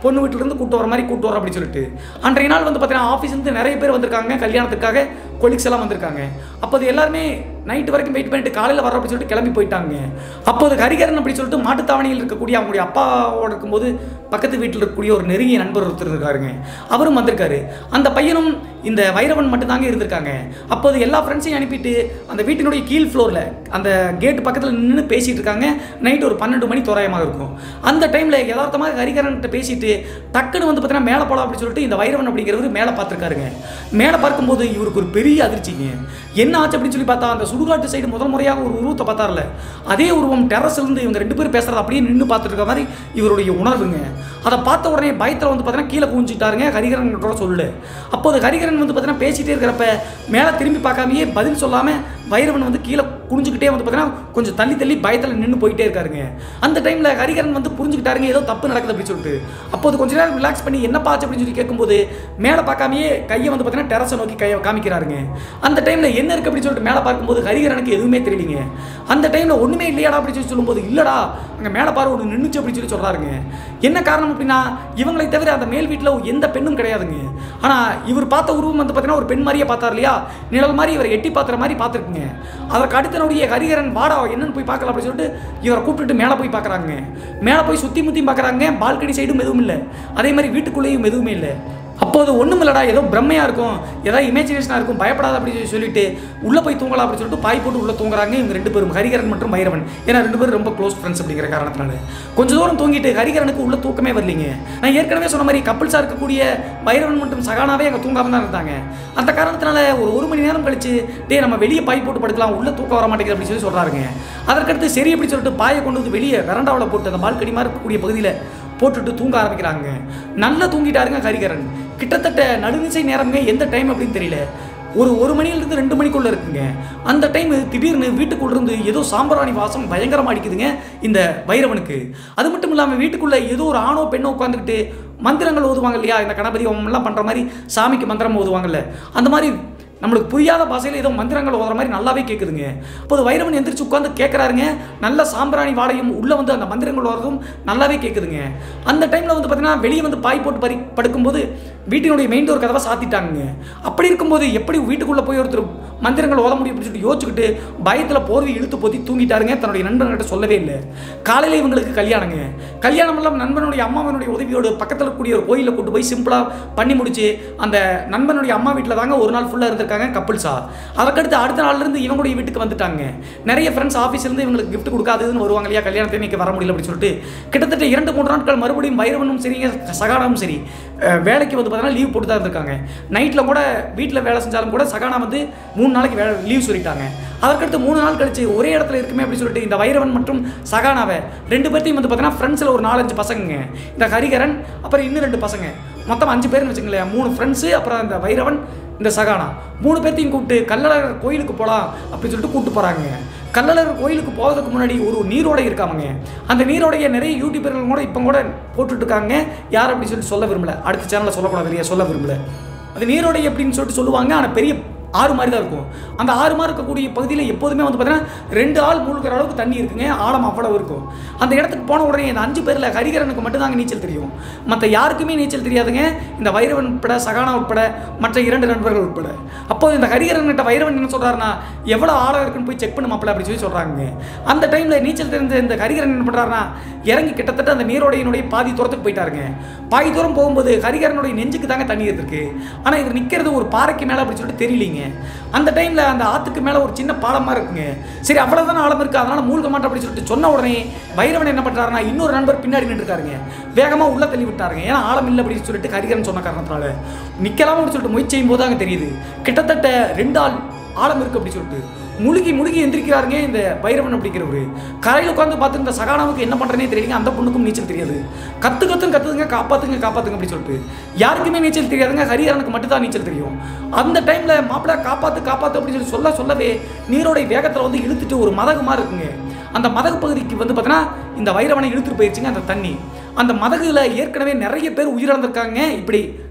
பொண்ணு வீட்டிலேருந்து கூட்டு வர மாதிரி கூட்டு வர அப்படின்னு சொல்லிட்டு அன்றைய நாள் வந்து பார்த்தீங்கன்னா ஆஃபீஸ்லேருந்து நிறைய பேர் வந்திருக்காங்க கல்யாணத்துக்காக கொலிக்ஸ் எல்லாம் வந்திருக்காங்க அப்போது எல்லாருமே நைட் வரைக்கும் வெயிட் பண்ணிட்டு காலையில் வர அப்படின்னு சொல்லிட்டு கிளம்பி போயிட்டாங்க அப்போது ஹரிகரன் அப்படி சொல்லிட்டு மாட்டுத்தாவணியில் இருக்கக்கூடிய அவங்களுடைய அப்பாவோட இருக்கும்போது பக்கத்து வீட்டில் இருக்கக்கூடிய ஒரு நெருங்கிய நண்பர் ஒருத்தர் இருக்காருங்க அவரும் வந்திருக்காரு அந்த பையனும் இந்த வைரவன் மட்டும்தாங்க இருந்திருக்காங்க அப்போது எல்லா ஃப்ரெண்ட்ஸையும் அனுப்பிட்டு அந்த வீட்டினுடைய கீழ் ஃப்ளோரில் அந்த கேட் பக்கத்தில் நின்று பேசிட்டு இருக்காங்க நைட் ஒரு பன்னெண்டு மணி தோராயமாக இருக்கும் அந்த டைமில் யதார்த்தமாக ஹரிகரன்கிட்ட பேசிட்டு டக்குன்னு வந்து பார்த்தீங்கன்னா மேலே போகலாம் அப்படின்னு சொல்லிட்டு இந்த வைரவன் அப்படிங்கிறவர் மேலே பார்த்துருக்காருங்க மேலே பார்க்கும்போது இவருக்கு ஒரு பெரிய அதிர்ச்சிங்க என்ன ஆச்சு அப்படின்னு சொல்லி பார்த்தா அந்த சுடுகாட்டு சைடு முதல் முறையாக ஒரு உருவத்தை பார்த்தார்ல அதே உருவம் டெரஸ்ல இருந்து இவங்க ரெண்டு பேரும் பேசுறது அப்படியே நின்று பார்த்துட்டு இருக்க மாதிரி இவருடைய உணர்வுங்க அதை பார்த்த உடனே பயத்தில் வந்து பார்த்தீங்கன்னா கீழே குஞ்சிட்டாருங்க ஹரிகரன் கூட சொல்லு அப்போது ஹரிகரன் வந்து பார்த்தீங்கன்னா பேசிட்டே இருக்கிறப்ப மேலே திரும்பி பார்க்காமயே பதில் சொல்லாமல் வைரவன் வந்து கீழே குனிஞ்சுக்கிட்டே வந்து பார்த்தீங்கன்னா கொஞ்சம் தள்ளி தள்ளி பயத்தில் நின்று போயிட்டே இருக்காருங்க அந்த டைமில் ஹரிகரன் வந்து புரிஞ்சுக்கிட்டாருங்க ஏதோ தப்பு நடக்குது அப்படின்னு சொல்லிட்டு அப்போது கொஞ்ச நேரம் ரிலாக்ஸ் பண்ணி என்ன பாச்சு அப்படின்னு சொல்லி கேட்கும்போது மேலே பார்க்காமயே கையை வந்து பார்த்தீங்கன்னா டெரஸை நோக்கி கையை காமிக்கிறாருங்க அந்த டைமில் என்ன இருக்குது அப்படின்னு சொல்லிட்டு மேலே பார்க்கும்போது ஹரிகரனுக்கு எதுவுமே தெரியலீங்க அந்த டைமில் ஒன்றுமே இல்லையாடா அப்படின்னு சொல்லி சொல்லும்போது இல்லடா அங்கே மேலே பாரு ஒன்று நின்றுச்சு அப்படின்னு சொல்லி சொல்கிறாருங்க என்ன காரணம் அப்படின்னா இவங்களை தவிர அந்த மேல் வீட்டில் எந்த பெண்ணும் கிடையாதுங்க ஆனால் இவர் பார்த்த உருவம் வந்து பார்த்தீங்கன்னா ஒரு பெண் மாதிரியே பார்த்தார் இல்லையா நிழல் மாதிரி இவரை எட்டி பார்க்குற மாதிரி பார்த்துருக்குங்க அதற்கு அடுத்தனுடைய ஹரிகரன் வாடா என்னன்னு போய் பார்க்கலாம் அப்படின்னு சொல்லிட்டு இவரை கூப்பிட்டுட்டு மேலே போய் பார்க்குறாங்க மேலே போய் சுற்றி முற்றி பார்க்குறாங்க பால்கனி சைடும் எதுவும் இல்லை அதே மாதிரி வீட்டுக்குள்ளேயும் எதுவுமே இல்லை அப்போது ஒன்றும் இல்லடா ஏதோ பிரம்மையாக இருக்கும் ஏதாவது இமேஜினேஷனாக இருக்கும் பயப்படாத அப்படின்னு சொல்லி சொல்லிட்டு உள்ளே போய் தூங்கலாம் அப்படின்னு சொல்லிட்டு பாய் போட்டு உள்ளே தூங்குறாங்க இவங்க ரெண்டு பேரும் ஹரிகரன் மற்றும் பைரவன் ஏன்னா ரெண்டு பேரும் ரொம்ப க்ளோஸ் ஃப்ரெண்ட்ஸ் அப்படிங்கிற காரணத்தினால கொஞ்சம் தூரம் தூங்கிட்டு ஹரிகரனுக்கு உள்ள தூக்கமே வரலீங்க நான் ஏற்கனவே சொன்ன மாதிரி கப்பிள்ஸாக இருக்கக்கூடிய பைரவன் மற்றும் சகானாவே அங்கே தூங்காம தான் இருந்தாங்க அந்த காரணத்தினால ஒரு ஒரு மணி நேரம் கழிச்சு டே நம்ம வெளியே பாய் போட்டு படுக்கலாம் உள்ள தூக்கம் வர மாட்டேங்குது அப்படின்னு சொல்லி சொல்கிறாருங்க அதற்கடுத்து சரி அப்படி சொல்லிட்டு பாயை கொண்டு வந்து வெளியே வெரண்டாவில் போட்டு அந்த பால்கனி மாதிரி இருக்கக்கூடிய பகுதியில் போட்டுட்டு தூங்க ஆரம்பிக்கிறாங்க நல்லா தூங்கிட்டாருங்க ஹரிகரன் கிட்டத்தட்ட நடுநிசை நேரமே எந்த டைம் அப்படின்னு தெரியல ஒரு ஒரு மணியிலிருந்து ரெண்டு மணிக்குள்ள இருக்குங்க அந்த டைம் திடீர்னு வீட்டுக்குள்ள இருந்து ஏதோ சாம்பிராணி வாசம் பயங்கரமா அடிக்குதுங்க இந்த பைரவனுக்கு அது மட்டும் இல்லாமல் வீட்டுக்குள்ள ஏதோ ஒரு ஆணோ பெண்ணோ உட்காந்துக்கிட்டு மந்திரங்கள் ஓதுவாங்க இல்லையா இந்த கணபதி ஹோமம் எல்லாம் பண்ற மாதிரி சாமிக்கு மந்திரம் ஓதுவாங்கல்ல அந்த மாதிரி நம்மளுக்கு புரியாத பாஷையில் ஏதோ மந்திரங்கள் ஓதுற மாதிரி நல்லாவே கேட்குதுங்க அப்போது வைரவன் எந்திரிச்சு உட்காந்து கேட்குறாருங்க நல்ல சாம்பிராணி வாடையும் உள்ளே வந்து அந்த மந்திரங்கள் ஓதுறதும் நல்லாவே கேட்குதுங்க அந்த டைமில் வந்து பார்த்தீங்கன்னா வெளியே வந்து பாய் போட்டு பறி படுக்கும்போது வீட்டினுடைய மெயின் டோர் கதவை சாத்திட்டாங்க அப்படி இருக்கும்போது எப்படி வீட்டுக்குள்ளே போய் ஒருத்தர் மந்திரங்கள் ஓத முடியும் அப்படின்னு சொல்லிட்டு யோசிச்சுக்கிட்டு பயத்தில் போர்வை இழுத்து போத்தி தூங்கிட்டாருங்க தன்னுடைய நண்பன்கிட்ட சொல்லவே இல்லை காலையில் இவங்களுக்கு கல்யாணங்க கல்யாணம் எல்லாம் நண்பனுடைய அம்மாவனுடைய உதவியோடு பக்கத்தில் இருக்கக்கூடிய ஒரு கோயிலில் கூட்டு போய் சிம்பிளாக பண்ணி முடிச்சு அந்த நண்பனுடைய அம்மா வீட்டில் தாங்க ஒரு நாள் ஃபுல்லாக இருந்திருக்காங்க கப்பிள்ஸா அதற்கடுத்து அடுத்த நாள்லேருந்து இவங்களுடைய வீட்டுக்கு வந்துட்டாங்க நிறைய ஃப்ரெண்ட்ஸ் ஆஃபீஸ்லேருந்து இவங்களுக்கு gift கொடுக்காததுன்னு வருவாங்க இல்லையா கல்யாணத்தை இன்னைக்கு வர முடியல அப்படின்னு சொல்லிட்டு கிட்டத்தட்ட இரண்டு மூன்று நாட்கள் மறுபடியும் வைரவனும் சரிங்க சகானாவும் சரி அஹ், வேலைக்கு வந்து பார்த்தீங்கன்னா லீவ் போட்டு தான் இருந்திருக்காங்க நைட்டில் கூட வீட்டில் வேலை செஞ்சாலும் கூட சகானா வந்து மூணு நாளைக்கு வேலை லீவ் சொல்லிட்டாங்க அதற்கடுத்து மூணு நாள் கழிச்சு ஒரே இடத்துல இருக்குமே அப்படின்னு சொல்லிட்டு இந்த வைரவன் மற்றும் சகானாவை ரெண்டு பேர்த்தையும் வந்து பார்த்தீங்கன்னா ஃப்ரெண்ட்ஸில் ஒரு நாலஞ்சு பசங்க இந்த ஹரிகரன் அப்புறம் இன்னும் ரெண்டு பசங்க மொத்தம் அஞ்சு பேர்னு வச்சுங்களேன் மூணு ஃப்ரெண்ட்ஸு அப்புறம் இந்த வைரவன் இந்த சகானா மூணு பேர்த்தையும் கூப்பிட்டு கல்லழகர் கோயிலுக்கு போகலாம் அப்படின்னு சொல்லிட்டு கூப்பிட்டு போகிறாங்க கல்லழகர் கோயிலுக்கு போகிறதுக்கு முன்னாடி ஒரு நீரோடை இருக்காமங்க அந்த நீரோடைய நிறைய யூடியூபர்கள் கூட இப்போ கூட போட்டுட்டு இருக்காங்க யார் அப்படின்னு சொல்லி சொல்ல விரும்பல அடுத்த சேனலில் சொல்லக்கூடாது இல்லையா சொல்ல விரும்பல அது நீரோடை அப்படின்னு சொல்லிட்டு சொல்லுவாங்க ஆனால் பெரிய ஆறு மாதிரி தான் இருக்கும் அந்த ஆறு மாதிரி இருக்கக்கூடிய பகுதியில் எப்போதுமே வந்து பார்த்தீங்கன்னா ரெண்டு ஆள் மூழ்கிற அளவுக்கு தண்ணி இருக்குங்க ஆழம் அவ்வளவு இருக்கும் அந்த இடத்துக்கு போன உடனே இந்த அஞ்சு பேரில் ஹரிகரனுக்கு மட்டும்தாங்க நீச்சல் தெரியும் மற்ற யாருக்குமே நீச்சல் தெரியாதுங்க இந்த வைரவன் உட்பட சகானா உட்பட மற்ற இரண்டு நண்பர்கள் உட்பட அப்போது இந்த ஹரிகரன் கிட்ட வைரவன் என்ன சொல்றாருன்னா எவ்வளோ ஆழம் இருக்குன்னு போய் செக் பண்ண மாப்பிள்ள அப்படி சொல்லி சொல்கிறாங்க அந்த டைமில் நீச்சல் தெரிஞ்ச இந்த ஹரிகரன் என்ன பண்ணுறாருன்னா இறங்கி கிட்டத்தட்ட அந்த நீரோடையினுடைய பாதி தூரத்துக்கு போயிட்டாருங்க பாதி தூரம் போகும்போது ஹரிகரனுடைய நெஞ்சுக்கு தாங்க தண்ணி இருக்கு ஆனால் இது நிற்கிறது ஒரு பாறைக்கு மேலே அப்படி சொல்லிட்டு தெரியலீங்க அந்த டைமில் அந்த ஆற்றுக்கு மேலே ஒரு சின்ன பாலமாக இருக்குங்க சரி அவ்வளோதானே ஆழம் இருக்குது அதனால் மூழ்க மாட்டேன் அப்படின்னு சொல்லிட்டு சொன்ன உடனே வைரவன் என்ன பண்ணுறாருன்னா இன்னொரு நண்பர் பின்னாடி நின்றுருக்காருங்க வேகமாக உள்ள தள்ளி விட்டாருங்க ஏன்னா ஆழம் இல்லை அப்படின்னு சொல்லிட்டு ஹரிகரன் சொன்ன காரணத்தினால நிற்கலாமா அப்படின்னு சொல்லிட்டு முயற்சி செய்யும் போது அங்கே தெரியுது கிட்டத்தட்ட ரெண்டு ஆள் ஆழம் இருக்கு அப்படி சொல்லிட்டு முழுகி முழுகி எந்திரிக்கிறாருங்க இந்த பைரவன் அப்படிங்கிறவரு கரையில் உட்காந்து பார்த்து இந்த சகானாவுக்கு என்ன பண்ணுறனே தெரியல அந்த பொண்ணுக்கும் நீச்சல் தெரியாது கத்து கத்துன்னு கத்துதுங்க காப்பாத்துங்க காப்பாத்துங்க அப்படி சொல்லிட்டு யாருக்குமே நீச்சல் தெரியாதுங்க ஹரிஹரனுக்கு மட்டும் தான் நீச்சல் தெரியும் அந்த டைம்ல மாப்பிள்ளை காப்பாத்து காப்பாத்து அப்படின்னு சொல்லி சொல்ல சொல்லவே நீரோடைய வேகத்தில் வந்து இழுத்துட்டு ஒரு மதகு மாதிரி இருக்குங்க அந்த மதகு பகுதிக்கு வந்து பார்த்தீங்கன்னா இந்த வைரவனை இழுத்துட்டு போயிடுச்சுங்க அந்த தண்ணி அந்த மதகுல ஏற்கனவே நிறைய பேர் உயிரிழந்திருக்காங்க இப்படி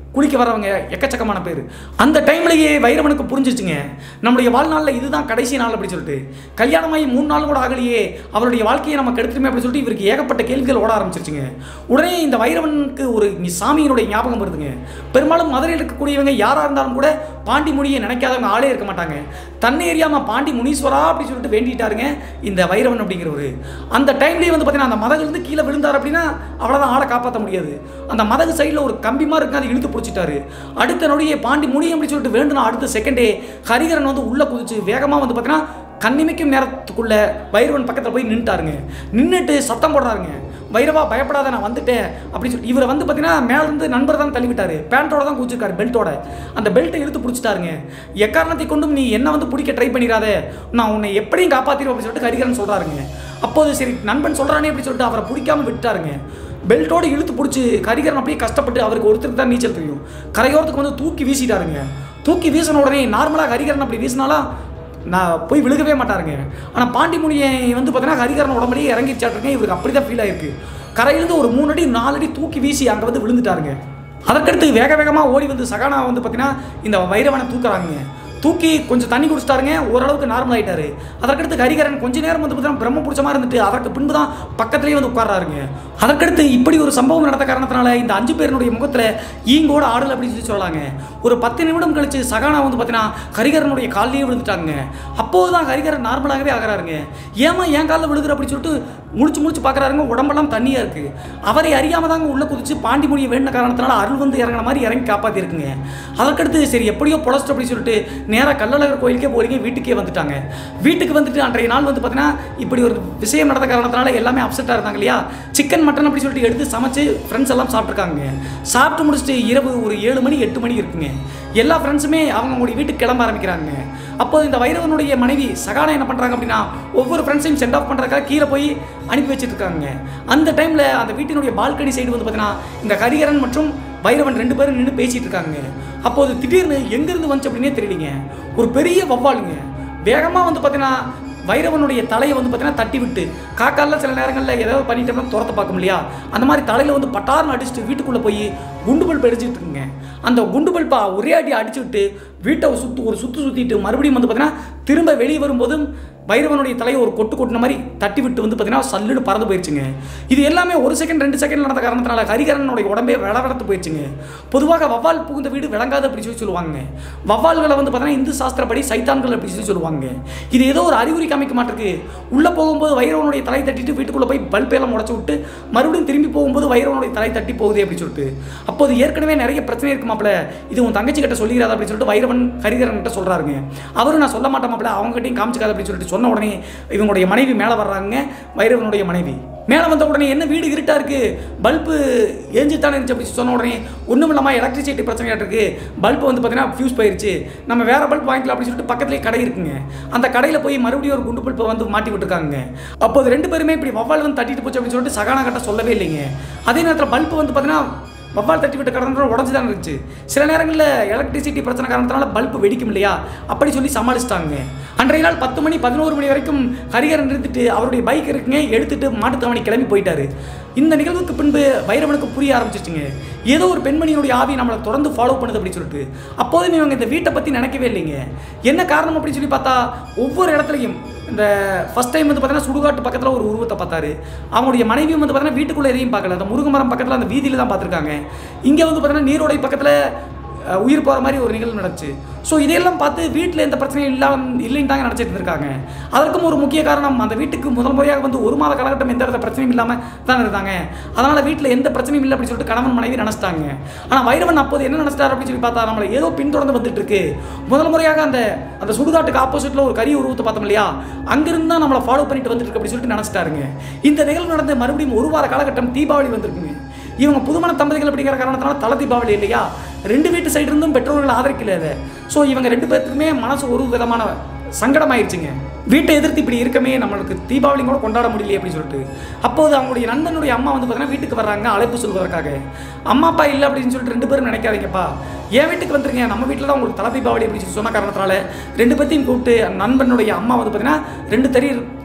குளிக்க வரவங்க எக்கச்சக்கமான பேர் அந்த டைம்லயே வைரவனுக்கு புரிஞ்சிச்சுங்க நம்மளுடைய வாழ்நாளில் இதுதான் கடைசி நாள் அப்படி சொல்லிட்டு கல்யாணமாகி மூணு நாள் கூட ஆகலையே அவருடைய வாழ்க்கையை நம்ம கெடுத்துருமே அப்படி சொல்லிட்டு இவருக்கு ஏகப்பட்ட கேள்விகள் ஓட ஆரம்பிச்சிருச்சுங்க உடனே இந்த வைரவனுக்கு ஒரு சாமியினுடைய ஞாபகம் வருதுங்க பெரும்பாலும் மதுரையில் இருக்கக்கூடியவங்க யாராக இருந்தாலும் கூட பாண்டி முனியை நினைக்காதவங்க ஆளே இருக்க மாட்டாங்க தன்னை எரியாம பாண்டி முனீஸ்வரா அப்படி சொல்லிட்டு வேண்டிட்டாருங்க இந்த வைரவன் அப்படிங்கிறவரு அந்த டைம்லேயே வந்து பார்த்தீங்கன்னா அந்த மதகுலேருந்து கீழே விழுந்தார் அப்படின்னா அவ்வளோதான் ஆளை காப்பாற்ற முடியாது அந்த மதகு சைடில் ஒரு கம்பி மாதிரி இருக்கு அதை இழுத்து பிடிச்சிட்டாரு அடுத்த நொடியே பாண்டி முடியும் அப்படின்னு சொல்லிட்டு வேண்டுனா அடுத்த செகண்டே ஹரிகரன் வந்து உள்ளே குதிச்சு வேகமாக வந்து பார்த்தீங்கன்னா கண்ணிமைக்கும் நேரத்துக்குள்ள வைரவன் பக்கத்தில் போய் நின்றுட்டாருங்க நின்றுட்டு சத்தம் போடுறாருங்க வைரவா பயப்படாத நான் வந்துட்டேன் அப்படின்னு சொல்லி இவரை வந்து பார்த்தீங்கன்னா மேலேருந்து நண்பர் தான் தள்ளிவிட்டாரு பேண்ட்டோட தான் குதிச்சிருக்காரு பெல்ட்டோட அந்த பெல்ட்டை இழுத்து பிடிச்சிட்டாருங்க எக்காரணத்தை கொண்டும் நீ என்ன வந்து பிடிக்க ட்ரை பண்ணிடாத நான் உன்னை எப்படியும் காப்பாற்றிடுவோம் அப்படின்னு சொல்லிட்டு ஹரிகரன் சொல்கிறாருங்க அப்போது சரி நண்பன் சொல்கிறானே அப்படி சொல்லிட்டு அவரை பிடிக்காம விட்டாருங்க பெல்ட்டோட இழுத்து பிடிச்சி கரிகரன் அப்படியே கஷ்டப்பட்டு அவருக்கு ஒருத்தருக்கு தான் நீச்சல் தெரியும் கரையோரத்துக்கு வந்து தூக்கி வீசிட்டாருங்க தூக்கி வீசின உடனே நார்மலாக ஹரிகரன் அப்படி வீசினாலாம் நான் போய் விழுகவே மாட்டாருங்க ஆனால் பாண்டிமுனியை வந்து பார்த்தீங்கன்னா ஹரிகரன் உடம்புலேயே இறங்கிச்சாட்டுருங்க இவருக்கு அப்படி தான் ஃபீல் ஆயிருக்கு கரையிலேருந்து ஒரு மூணு அடி நாலு அடி தூக்கி வீசி அங்கே வந்து விழுந்துட்டாருங்க அதற்கடுத்து வேக வேகமாக ஓடி வந்து சகானா வந்து பார்த்தீங்கன்னா இந்த வைரவனை தூக்குறாங்க தூக்கி கொஞ்சம் தண்ணி குடிச்சிட்டாருங்க ஓரளவுக்கு நார்மல் ஆயிட்டாரு அதற்கடுத்து ஹரிகரன் கொஞ்ச நேரம் வந்து பார்த்தீங்கன்னா பிரம்ம பிடிச்ச மாதிரி இருந்துட்டு அதற்கு பின்பு தான் பக்கத்துலேயே வந்து உட்கார்றாருங்க அதற்கடுத்து இப்படி ஒரு சம்பவம் நடந்த காரணத்தினால இந்த அஞ்சு பேருடைய முகத்தில் ஈங்கோட ஆடல் அப்படின்னு சொல்லி சொல்லலாங்க ஒரு பத்து நிமிடம் கழிச்சு சகானா வந்து பார்த்தீங்கன்னா ஹரிகரனுடைய காலிலேயே விழுந்துட்டாங்க அப்போது தான் ஹரிகரன் நார்மலாகவே ஆகிறாருங்க ஏமா என் காலில் விழுகுற அப்படின்னு சொல்லிட்டு முடிச்சு முடிச்சு பார்க்குறாருங்க உடம்பெல்லாம் தண்ணியாக இருக்குது அவரை அறியாமல் தாங்க உள்ளே குதிச்சு பாண்டி மொழியை வேண்டின காரணத்தினால அருள் வந்து இறங்கின மாதிரி இறங்கி காப்பாற்றிருக்குங்க அதற்கடுத்து சரி எப்படியோ பொழச்சிட்டு அப்படின்னு சொல்லிட்டு நேராக கள்ளழகர் கோயிலுக்கே போறீங்க வீட்டுக்கே வந்துட்டாங்க வீட்டுக்கு வந்துட்டு அன்றைய நாள் வந்து பார்த்தீங்கன்னா இப்படி ஒரு விஷயம் நடந்த காரணத்தினால எல்லாமே அப்செட்டாக இருந்தாங்க இல்லையா சிக்கன் மட்டன் அப்படி சொல்லிட்டு எடுத்து சமைச்சு ஃப்ரெண்ட்ஸ் எல்லாம் சாப்பிட்ருக்காங்க சாப்பிட்டு முடிச்சுட்டு இரவு ஒரு ஏழு மணி எட்டு மணி இருக்குங்க எல்லா ஃப்ரெண்ட்ஸுமே அவங்களுடைய வீட்டுக்கு கிளம்ப ஆரம்பிக்கிறாங்க அப்போது இந்த வைரவனுடைய மனைவி சகானா என்ன பண்ணுறாங்க அப்படின்னா ஒவ்வொரு ஃப்ரெண்ட்ஸையும் சென்ட் ஆஃப் பண்ணுறதுக்காக கீழே போய் அனுப்பி வச்சுட்டு இருக்காங்க அந்த டைமில் அந்த வீட்டினுடைய பால்கனி சைடு வந்து பார்த்தீங்கன்னா இந்த ஹரிகரன் மற்றும் வைரவன் ரெண்டு பேரும் நின்று பேசிட்டு இருக்காங்க அப்போது திடீர்னு எங்கேருந்து வந்துச்சு அப்படின்னே தெரியலீங்க ஒரு பெரிய வவ்வாலுங்க வேகமாக வந்து பார்த்தீங்கன்னா வைரவனுடைய தலையை வந்து பார்த்தீங்கன்னா தட்டி விட்டு காக்கால சில நேரங்களில் ஏதாவது பண்ணிட்டோம்னா துரத்த பார்க்கும் இல்லையா அந்த மாதிரி தலையில் வந்து பட்டார்னு அடிச்சுட்டு வீட்டுக்குள்ளே போய் குண்டு பல்ப் அடிச்சுட்டு இருக்குங்க அந்த குண்டு பல்பா ஒரே அடி அடிச்சு விட்டு வீட்டை ஒரு சுத்து ஒரு சுற்று சுற்றிட்டு மறுபடியும் வந்து பார்த்தீங்கன்னா திரும்ப வெளியே வரும்போதும் வைரவனுடைய தலையை ஒரு கொட்டு கொட்டின மாதிரி தட்டி விட்டு வந்து பார்த்தீங்கன்னா சல்லுன்னு பறந்து போயிடுச்சுங்க இது எல்லாமே ஒரு செகண்ட் ரெண்டு செகண்ட் நடந்த காரணத்தினால ஹரிகரனுடைய உடம்பே விளவடத்து போயிடுச்சுங்க பொதுவாக வவ்வால் புகுந்த வீடு விளங்காது அப்படி சொல்லி சொல்லுவாங்க வவ்வால்களை வந்து பார்த்தீங்கன்னா இந்து சாஸ்திரப்படி சைத்தான்கள் அப்படி சொல்லி சொல்லுவாங்க இது ஏதோ ஒரு அறிகுறி காமிக்க மாட்டிருக்கு உள்ளே போகும்போது வைரவனுடைய தலை தட்டிட்டு வீட்டுக்குள்ளே போய் பல்பெல்லாம் முடச்சு விட்டு மறுபடியும் திரும்பி போகும்போது வைரவனுடைய தலை தட்டி போகுது அப்படி சொல்லிட்டு அப்போது ஏற்கனவே நிறைய பிரச்சனை இருக்கு மாப்பிள இது உன் தங்கச்சி கிட்ட சொல்லிடாத அப்படின்னு சொல்லிட்டு வைரவன் ஹரிகரன் கிட்ட சொல்றாருங்க அவரும் நான் சொல்ல மாட்டேன் மாப்பிள அவங்க கிட்டையும் காமிச்சிக்காத அப்படின்னு சொல்லிட்டு சொன்ன உடனே இவங்களுடைய மனைவி மேலே வர்றாங்க வைரவனுடைய மனைவி மேலே வந்த உடனே என்ன வீடு இருட்டா இருக்கு பல்பு ஏஞ்சித்தானே இருந்துச்சு அப்படி சொன்ன உடனே ஒன்றும் இல்லாமல் எலக்ட்ரிசிட்டி பிரச்சனையாட்டு இருக்கு பல்பு வந்து பார்த்தீங்கன்னா ஃபியூஸ் போயிருச்சு நம்ம வேற பல்ப் வாங்கிக்கலாம் அப்படின்னு சொல்லிட்டு பக்கத்துலேயே கடை இருக்குங்க அந்த கடையில் போய் மறுபடியும் ஒரு குண்டு பல்பை வந்து மாட்டி விட்டுருக்காங்க அப்போது ரெண்டு பேருமே இப்படி வவ்வால் வந்து தட்டிட்டு போச்சு அப்படின்னு சொல்லிட்டு சகானா கட்ட சொல்லவே இல்லைங்க அதே நேரத்தில் பல்பு வந்து பார்த்தீங்கன்னா வவ்வால் தட்டி விட்டு கடந்த உடஞ்சி தான் இருந்துச்சு சில நேரங்களில் எலக்ட்ரிசிட்டி பிரச்சனை காரணத்தினால பல்பு வெடிக்கும் இல்லையா அப்படி சொல்லி சமாளிச்சிட்டாங்க அன்றைய நாள் பத்து மணி பதினோரு மணி வரைக்கும் ஹரிகரன் இருந்துட்டு அவருடைய பைக் இருக்குங்க எடுத்துட்டு மாட்டுத்தாவணி கிளம்பி போயிட்டாரு இந்த நிகழ்வுக்கு பின்பு வைரவனுக்கு புரிய ஆரம்பிச்சிச்சுங்க ஏதோ ஒரு பெண்மணியினுடைய ஆவி நம்மளை தொடர்ந்து ஃபாலோ பண்ணுது அப்படின்னு சொல்லிட்டு அப்போதும் இவங்க இந்த வீட்டை பற்றி நினைக்கவே இல்லைங்க என்ன காரணம் அப்படின்னு சொல்லி பார்த்தா ஒவ்வொரு இடத்துலையும் இந்த ஃபர்ஸ்ட் டைம் வந்து பார்த்தீங்கன்னா சுடுகாட்டு பக்கத்தில் ஒரு உருவத்தை பார்த்தாரு அவங்களுடைய மனைவியும் வந்து பார்த்தீங்கன்னா வீட்டுக்குள்ளே எதையும் பார்க்கல அந்த முருங்கமரம் பக்கத்தில் அந்த வீதியில் தான் பார்த்துருக்காங்க இங்கே வந்து பார்த்தீங்கன்னா நீரோடை பக்கத்தில் அஹ், உயிர் போகிற மாதிரி ஒரு நிகழ்வு நடந்துச்சு ஸோ இதையெல்லாம் பார்த்து வீட்டில் எந்த பிரச்சனையும் இல்லாம இல்லைன்னு தாங்க நினச்சிட்டு இருக்காங்க அதற்கும் ஒரு முக்கிய காரணம் அந்த வீட்டுக்கு முதல் முறையாக வந்து ஒரு மாத காலகட்டம் எந்த வித பிரச்சனையும் இல்லாமல் தான் இருந்தாங்க அதனால் வீட்டில் எந்த பிரச்சனையும் இல்லை அப்படின்னு சொல்லிட்டு கணவன் மனைவி நினச்சிட்டாங்க ஆனால் வைரவன் அப்போது என்ன நினச்சிட்டாரு அப்படின்னு சொல்லி பார்த்தா நம்மளை ஏதோ பின்தொடர்ந்து வந்துட்டு இருக்கு முதல் முறையாக அந்த அந்த சுடுகாட்டுக்கு ஆப்போசிட்டில் ஒரு கரிய உருவத்தை பார்த்தோம் இல்லையா அங்கிருந்து தான் நம்மளை ஃபாலோ பண்ணிட்டு வந்துட்டு இருக்கு அப்படின்னு சொல்லிட்டு நினச்சிட்டாருங்க இந்த நிகழ்வு நடந்து மறுபடியும் ஒரு வார காலகட்டம் தீபாவளி வந்திருக்குங்க இவங்க புதுமண தம்பதிகள் அப்படிங்கிற காரணத்தினால தலை தீபாவளி இல்லையா ரெண்டு வீட்டு சைடு இருந்தும் பெற்றோர்கள் ஆதரிக்கல அதை ஸோ இவங்க ரெண்டு பேர்த்துக்குமே மனசு ஒரு விதமான சங்கடமாயிருச்சுங்க வீட்டை எதிர்த்து இப்படி இருக்கமே நம்மளுக்கு தீபாவளி கூட கொண்டாட முடியலையே அப்படின்னு சொல்லிட்டு அப்போது அவங்களுடைய நண்பனுடைய அம்மா வந்து பார்த்தீங்கன்னா வீட்டுக்கு வர்றாங்க அழைப்பு சொல்வதற்காக அம்மா அப்பா இல்லை அப்படின்னு சொல்லிட்டு ரெண்டு பேரும் நினைக்காதீங்கப்பா என் வீட்டுக்கு வந்துருங்க நம்ம வீட்டில் தான் உங்களுக்கு தலை தீபாவளி அப்படின்னு சொல்லி சொன்ன காரணத்தினால ரெண்டு பேர்த்தையும் கூப்பிட்டு நண்பனுடைய அம்மா வந்து பார்த்தீங்கன்னா ரெண்டு தறி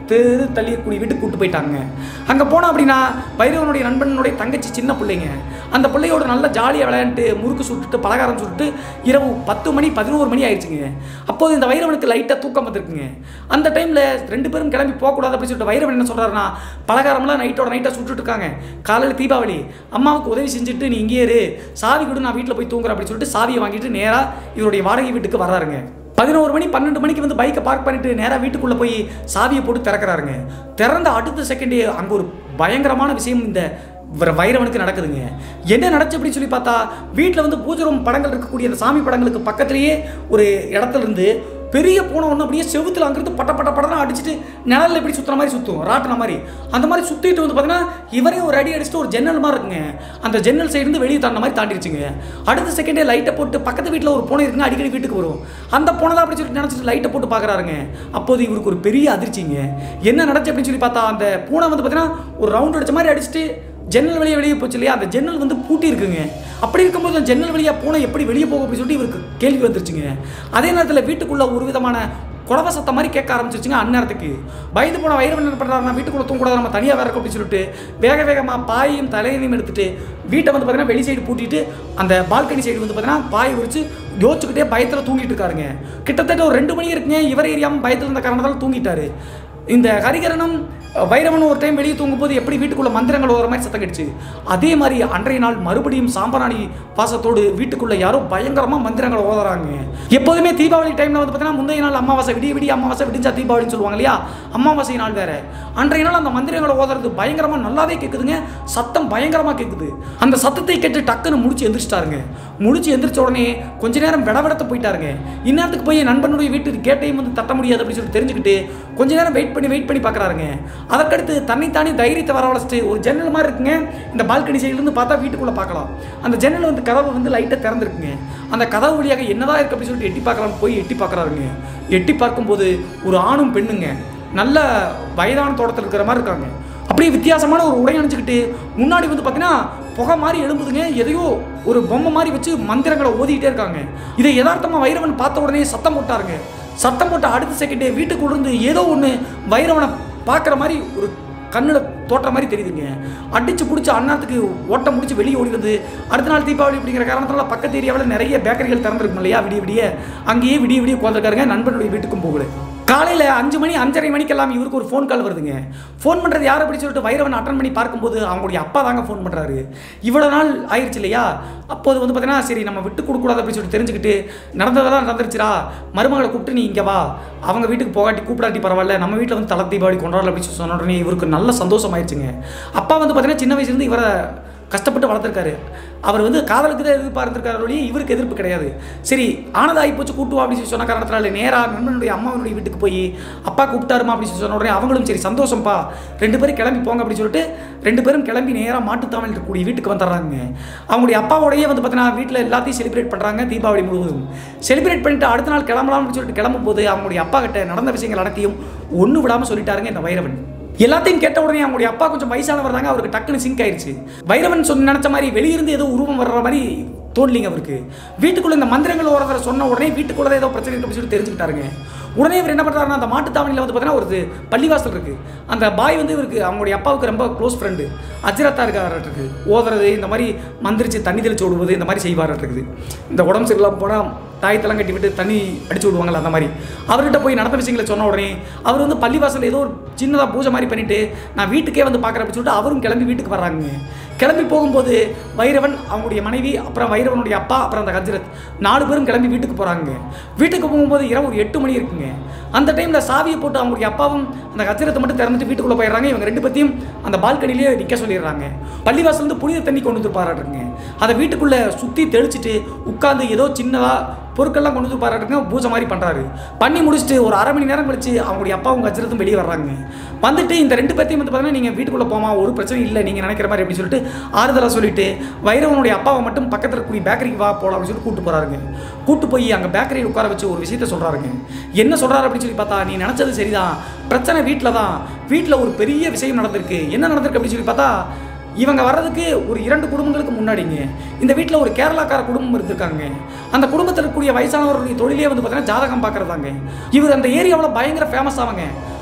தெரு தள்ளியக்கூடிய வீட்டுக்கு கூட்டு போயிட்டாங்க அங்கே போனோம் அப்படின்னா பைரவனுடைய நண்பனுடைய தங்கச்சி சின்ன பிள்ளைங்க அந்த பிள்ளையோட நல்லா ஜாலியாக விளையாண்டு முறுக்கு சுட்டுட்டு பலகாரம் சுட்டுட்டு இரவு பத்து மணி பதினோரு மணி ஆயிடுச்சுங்க அப்போது இந்த வைரவனுக்கு லைட்டாக தூக்கம் வந்திருக்குங்க அந்த டைமில் ரெண்டு பேரும் கிளம்பி போகக்கூடாது அப்படின்னு சொல்லிட்டு வைரவன் என்ன சொல்கிறாருன்னா பலகாரம்லாம் நைட்டோட நைட்டாக சுட்டுட்டு இருக்காங்க காலையில் தீபாவளி அம்மாவுக்கு உதவி செஞ்சுட்டு நீ இங்கே இரு சாவி கொடு நான் வீட்டில் போய் தூங்குறேன் அப்படின்னு சொல்லிட்டு சாவியை வாங்கிட்டு நேராக இவருடைய வாடகை வீட்டுக்கு வர்றாருங்க பதினோரு மணி பன்னெண்டு மணிக்கு வந்து பைக்கை பார்க் பண்ணிட்டு நேராக வீட்டுக்குள்ளே போய் சாவியை போட்டு திறக்கிறாருங்க திறந்த அடுத்த செகண்டே அங்கே ஒரு பயங்கரமான விஷயம் இந்த வ- வைரவனுக்கு நடக்குதுங்க என்ன நடந்துச்சு அப்படின்னு சொல்லி பார்த்தா வீட்டில் வந்து பூஜை ரூம் படங்கள் இருக்கக்கூடிய அந்த சாமி படங்களுக்கு பக்கத்துலேயே ஒரு இடத்துல இருந்து பெரிய பூனை ஒன்று அப்படியே செவுத்துல அங்கிருந்து பட்ட பட்ட படம் அடிச்சுட்டு நிழல்ல இப்படி சுற்றுற மாதிரி சுற்றும் ராட்டின மாதிரி அந்த மாதிரி சுற்றிட்டு வந்து பார்த்தீங்கன்னா இவரையும் ஒரு அடி அடிச்சுட்டு ஒரு ஜன்னல் மாதிரி இருக்குங்க அந்த ஜன்னல் சைடு இருந்து வெளியே தாண்ட மாதிரி தாண்டிடுச்சுங்க அடுத்த செகண்டே லைட்டை போட்டு பக்கத்து வீட்டில் ஒரு பூனை இருக்குங்க அடிக்கடி வீட்டுக்கு வரும் அந்த பூனை தான் அப்படி சொல்லி நினச்சிட்டு லைட்டை போட்டு பார்க்குறாருங்க அப்போது இவருக்கு ஒரு பெரிய அதிர்ச்சிங்க என்ன நடந்துச்சு அப்படின்னு சொல்லி பார்த்தா அந்த பூனை வந்து பார்த்தீங்கன்னா ஒரு ரவுண்ட் அடிச்ச மாதிரி அடிச்சுட்டு ஜன்னல் வழியாக வெளியே போச்சு இல்லையா அந்த ஜன்னல் வந்து பூட்டி இருக்குங்க அப்படி இருக்கும்போது அந்த ஜன்னல் வழியாக பூனை எப்படி வெளியே போகும் அப்படின்னு சொல்லிட்டு இவருக்கு கேள்வி வந்துருச்சுங்க அதே நேரத்தில் வீட்டுக்குள்ள ஒரு விதமான குழவ சத்தம் மாதிரி கேட்க ஆரம்பிச்சிருச்சுங்க அந்நேரத்துக்கு பயந்து போன வயிறு என்ன பண்ணுறாருன்னா வீட்டுக்குள்ள தூங்கக்கூடாது நம்ம தனியாக வேற இருக்கோம் அப்படின்னு சொல்லிட்டு வேக வேகமாக பாயையும் தலையையும் எடுத்துட்டு வீட்டை வந்து பார்த்தீங்கன்னா வெளி சைடு பூட்டிட்டு அந்த பால்கனி சைடு வந்து பார்த்தீங்கன்னா பாய் விரிச்சு யோசிச்சுக்கிட்டே பயத்தில் தூங்கிட்டு இருக்காருங்க கிட்டத்தட்ட ஒரு ரெண்டு மணி இருக்குங்க இவர் எரியாமல் பயத்தில் இருந்த காரணத்தால் தூங்கிட்டாரு இந்த ஹரிகரனும் வைரவனும் ஒரு டைம் வெளியே தூங்கும்போது எப்படி வீட்டுக்குள்ள மந்திரங்கள் ஓடுற மாதிரி சத்தம் கடிச்சு அதே மாதிரி அன்றைய நாள் மறுபடியும் சாம்பராணி பாசத்தோடு வீட்டுக்குள்ள யாரோ பயங்கரமா மந்திரங்கள் ஓதுறாங்க எப்போதுமே தீபாவளி டைம்ல வந்து பார்த்தீங்கன்னா முந்தைய நாள் அமாவாசை விடிய விடிய அமாவாசை விடிஞ்சா தீபாவளின்னு சொல்லுவாங்க இல்லையா அமாவாசை நாள் வேற அன்றைய நாள் அந்த மந்திரங்களை ஓதுறது பயங்கரமா நல்லாவே கேட்குதுங்க சத்தம் பயங்கரமா கேட்குது அந்த சத்தத்தை கேட்டு டக்குன்னு முடிச்சு எந்திரிச்சிட்டாருங்க முடிச்சு எந்திரிச்ச உடனே கொஞ்ச நேரம் விடவிடத்த போயிட்டாருங்க இந்நேரத்துக்கு போய் என் நண்பனுடைய வீட்டு கேட்டையும் வந்து தட்ட முடியாது அப்படின்னு சொல்லி தெரிஞ்சுக்கிட்டு கொஞ்ச நேரம் வெயிட் பண்ணி வெயிட் பண்ணி பார்க்குறாருங்க அதற்கடுத்து தன்னைத்தானே தைரியத்தை வரவழைச்சிட்டு ஒரு ஜன்னல் மாதிரி இருக்குங்க இந்த பால்கனி சைட்லேருந்து பார்த்தா வீட்டுக்குள்ளே பார்க்கலாம் அந்த ஜன்னல் வந்து கதவு வந்து லைட்டாக திறந்துருக்குங்க அந்த கதவு வழியாக என்னதான் இருக்கு அப்படின்னு சொல்லிட்டு எட்டி பார்க்கலாம்னு போய் எட்டி பார்க்குறாருங்க எட்டி பார்க்கும்போது ஒரு ஆணும் பெண்ணுங்க நல்ல வயதான தோட்டத்தில் இருக்கிற மாதிரி இருக்காங்க அப்படியே வித்தியாசமான ஒரு உடை அணிஞ்சுக்கிட்டு முன்னாடி வந்து பார்த்தீங்கன்னா புகை மாதிரி எழும்புதுங்க எதையோ ஒரு பொம்மை மாதிரி வச்சு மந்திரங்களை ஓதிக்கிட்டே இருக்காங்க இதை யதார்த்தமாக வைரவன் பார்த்த உடனே சத்தம் போட்டாருங்க சத்தம் போட்ட அடுத்த செகண்டே வீட்டுக்குள்ள இருந்து ஏதோ ஒன்று வைரவனை பார்க்குற மாதிரி ஒரு கண்ணில் தோற்ற மாதிரி தெரியுதுங்க அடிச்சு பிடிச்சி அண்ணாத்துக்கு ஓட்டம் முடிச்சு வெளியே ஓடி வந்து அடுத்த நாள் தீபாவளி அப்படிங்கிற காரணத்தால பக்கத்து ஏரியாவில் நிறைய பேக்கரிகள் திறந்துருக்கும் இல்லையா விடிய விடிய அங்கேயே விடிய விடிய உட்காந்துருக்காருங்க நண்பனுடைய வீட்டுக்கும் போகல காலையில் அஞ்சு மணி அஞ்சரை மணிக்கெல்லாம் இவருக்கு ஒரு ஃபோன் கால் வருதுங்க ஃபோன் பண்ணுறது யாரை அப்படி சொல்லிட்டு வைரவன் அட்டன் பண்ணி பார்க்கும்போது அவங்களுடைய அப்பா தாங்க ஃபோன் பண்ணுறாரு இவ்வளோ நாள் ஆயிடுச்சு இல்லையா அப்போது வந்து பார்த்தீங்கன்னா சரி நம்ம விட்டு கொடுக்கக்கூடாது அப்படின்னு சொல்லிட்டு தெரிஞ்சுக்கிட்டு நடந்ததெல்லாம் நடந்துருச்சுடா மருமகளை கூப்பிட்டு நீ இங்கே வா அவங்க வீட்டுக்கு போகாட்டி கூப்பிடாட்டி பரவாயில்ல நம்ம வீட்டில் வந்து தலை தீபாவளி கொண்டாடல அப்படின்னு சொல்லி சொன்ன உடனே இவருக்கு நல்ல சந்தோஷம் ஆயிடுச்சுங்க அப்பா வந்து பார்த்தீங்கன்னா சின்ன வயசுலேருந்து இவரை கஷ்டப்பட்டு வளர்த்துருக்காரு அவர் வந்து காதலுக்கு தான் எதிர்ப்பு இருந்திருக்காரு ஒழிய இவருக்கு எதிர்ப்பு கிடையாது சரி ஆனதாகி போச்சு கூட்டுவா அப்படின்னு சொல்லி சொன்ன காரணத்தினால நேராக நண்பனுடைய அம்மாவனுடைய வீட்டுக்கு போய் அப்பா கூப்பிட்டாருமா அப்படின்னு சொல்லி சொன்ன உடனே அவங்களும் சரி சந்தோஷம்ப்பா ரெண்டு பேரும் கிளம்பி போங்க அப்படின்னு சொல்லிட்டு ரெண்டு பேரும் கிளம்பி நேராக மாட்டுத்தாமல் இருக்கக்கூடிய வீட்டுக்கு வந்துடுறாங்க அவங்களுடைய அப்பாவோடயே வந்து பார்த்தீங்கன்னா வீட்டில் எல்லாத்தையும் செலிப்ரேட் பண்ணுறாங்க தீபாவளி முழுவதும் செலிப்ரேட் பண்ணிட்டு அடுத்த நாள் கிளம்பலாம் அப்படின்னு சொல்லிட்டு கிளம்பும் போது அவங்களுடைய அப்பா கிட்ட நடந்த விஷயங்கள் அனைத்தையும் ஒன்று விடாமல் சொல்லிட்டாருங்க இந்த வைரவன் எல்லாத்தையும் கேட்ட உடனே அவங்களுடைய அப்பா கொஞ்சம் வயசானவர் தாங்க அவருக்கு டக்குன்னு சிங்க் ஆயிடுச்சு வைரவன் சொன்ன நினைச்ச மாதிரி வெளியிருந்து ஏதோ உருவம் வர்ற மாதிரி தோணலிங்க அவருக்கு வீட்டுக்குள்ள இந்த மந்திரங்கள் ஓரவரை சொன்ன உடனே வீட்டுக்குள்ள ஏதோ பிரச்சனை இருக்கு அப்படின்னு சொல்லி தெரிஞ்சுக்கிட்டாருங்க உடனே இவர் என்ன பண்ணுறாருன்னா அந்த மாட்டுத்தாவணியில் வந்து பார்த்தீங்கன்னா ஒரு பள்ளிவாசல் இருக்கு அந்த பாய் வந்து இவருக்கு அவங்களுடைய அப்பாவுக்கு ரொம்ப க்ளோஸ் ஃப்ரெண்டு அஜரத்தா இருக்காருக்கு ஓதுறது இந்த மாதிரி மந்திரிச்சு தண்ணி தெளிச்சு விடுவது இந்த மாதிரி செய்வார் இருக்குது இந்த உடம்பு சரியில்லாமல் போனால் தாயத்தெல்லாம் கட்டி விட்டு தண்ணி அடிச்சு விடுவாங்கல்ல அந்த மாதிரி அவர்கிட்ட போய் நடந்த விஷயங்களை சொன்ன உடனே அவர் வந்து பள்ளிவாசல் ஏதோ ஒரு சின்னதாக பூஜை மாதிரி பண்ணிட்டு நான் வீட்டுக்கே வந்து பார்க்குறேன் அப்படின்னு சொல்லிட்டு அவரும் கிளம்பி வீட்டுக்கு வர்றாங்க கிளம்பி போகும்போது வைரவன் அவங்களுடைய மனைவி அப்புறம் வைரவனுடைய அப்பா அப்புறம் அந்த ஹஜ்ரத் நாலு பேரும் கிளம்பி வீட்டுக்கு போகிறாங்க வீட்டுக்கு போகும்போது இரவு ஒரு எட்டு மணி இருக்குங்க அந்த டைமில் சாவியை போட்டு அவங்களுடைய அப்பாவும் அந்த ஹஜ்ரத்தை மட்டும் திறந்துட்டு வீட்டுக்குள்ளே போயிடுறாங்க இவங்க ரெண்டு பற்றியும் அந்த பால்கனிலேயே நிற்க சொல்லிடுறாங்க பள்ளிவாசலேருந்து புனித தண்ணி கொண்டு வந்து பாராட்டுங்க அதை வீட்டுக்குள்ளே சுற்றி தெளிச்சிட்டு உட்காந்து ஏதோ சின்னதாக பொருட்கள்லாம் கொண்டு வந்து பாராட்டுங்க பூஜை மாதிரி பண்ணுறாரு பண்ணி முடிச்சுட்டு ஒரு அரை மணி நேரம் கழிச்சு அவங்களுடைய அப்பா அவங்க அஜரத்தும் வெளியே வர்றாங்க வந்துட்டு இந்த ரெண்டு பேர்த்தையும் வந்து பார்த்தீங்கன்னா நீங்கள் வீட்டுக்குள்ளே போமா ஒரு பிரச்சனை இல்லை நீங்கள் நினைக்கிற மாதிரி அப்படின்னு சொல்லிட்டு ஆறுதலாக சொல்லிட்டு வைரவனுடைய அப்பாவை மட்டும் பக்கத்தில் இருக்கக்கூடிய பேக்கரிக்கு வா போகலாம் அப்படின்னு சொல்லி கூட்டு போகிறாருங்க கூட்டு போய் அங்கே பேக்கரியில் உட்கார வச்சு ஒரு விஷயத்த சொல்கிறாருங்க என்ன சொல்கிறாரு அப்படின்னு சொல்லி பார்த்தா நீ நினச்சது சரிதான் பிரச்சனை வீட்டில் தான் வீட்டில் ஒரு பெரிய விஷயம் நடந்திருக்கு என்ன நடந்திருக்கு அப்படின்னு சொல்லி பார்த்தா இவங்க வர்றதுக்கு ஒரு இரண்டு குடும்பங்களுக்கு முன்னாடிங்க இந்த வீட்டில் ஒரு கேரளாக்கார குடும்பம் இருந்திருக்காங்க அந்த குடும்பத்தில் இருக்கக்கூடிய வயசானவருடைய தொழிலே வந்து பார்த்தீங்கன்னா ஜாதகம் பார்க்குறதாங்க இவர் அந்த ஏரியாவில் பயங்கர ஃபேமஸ் ஆவாங்க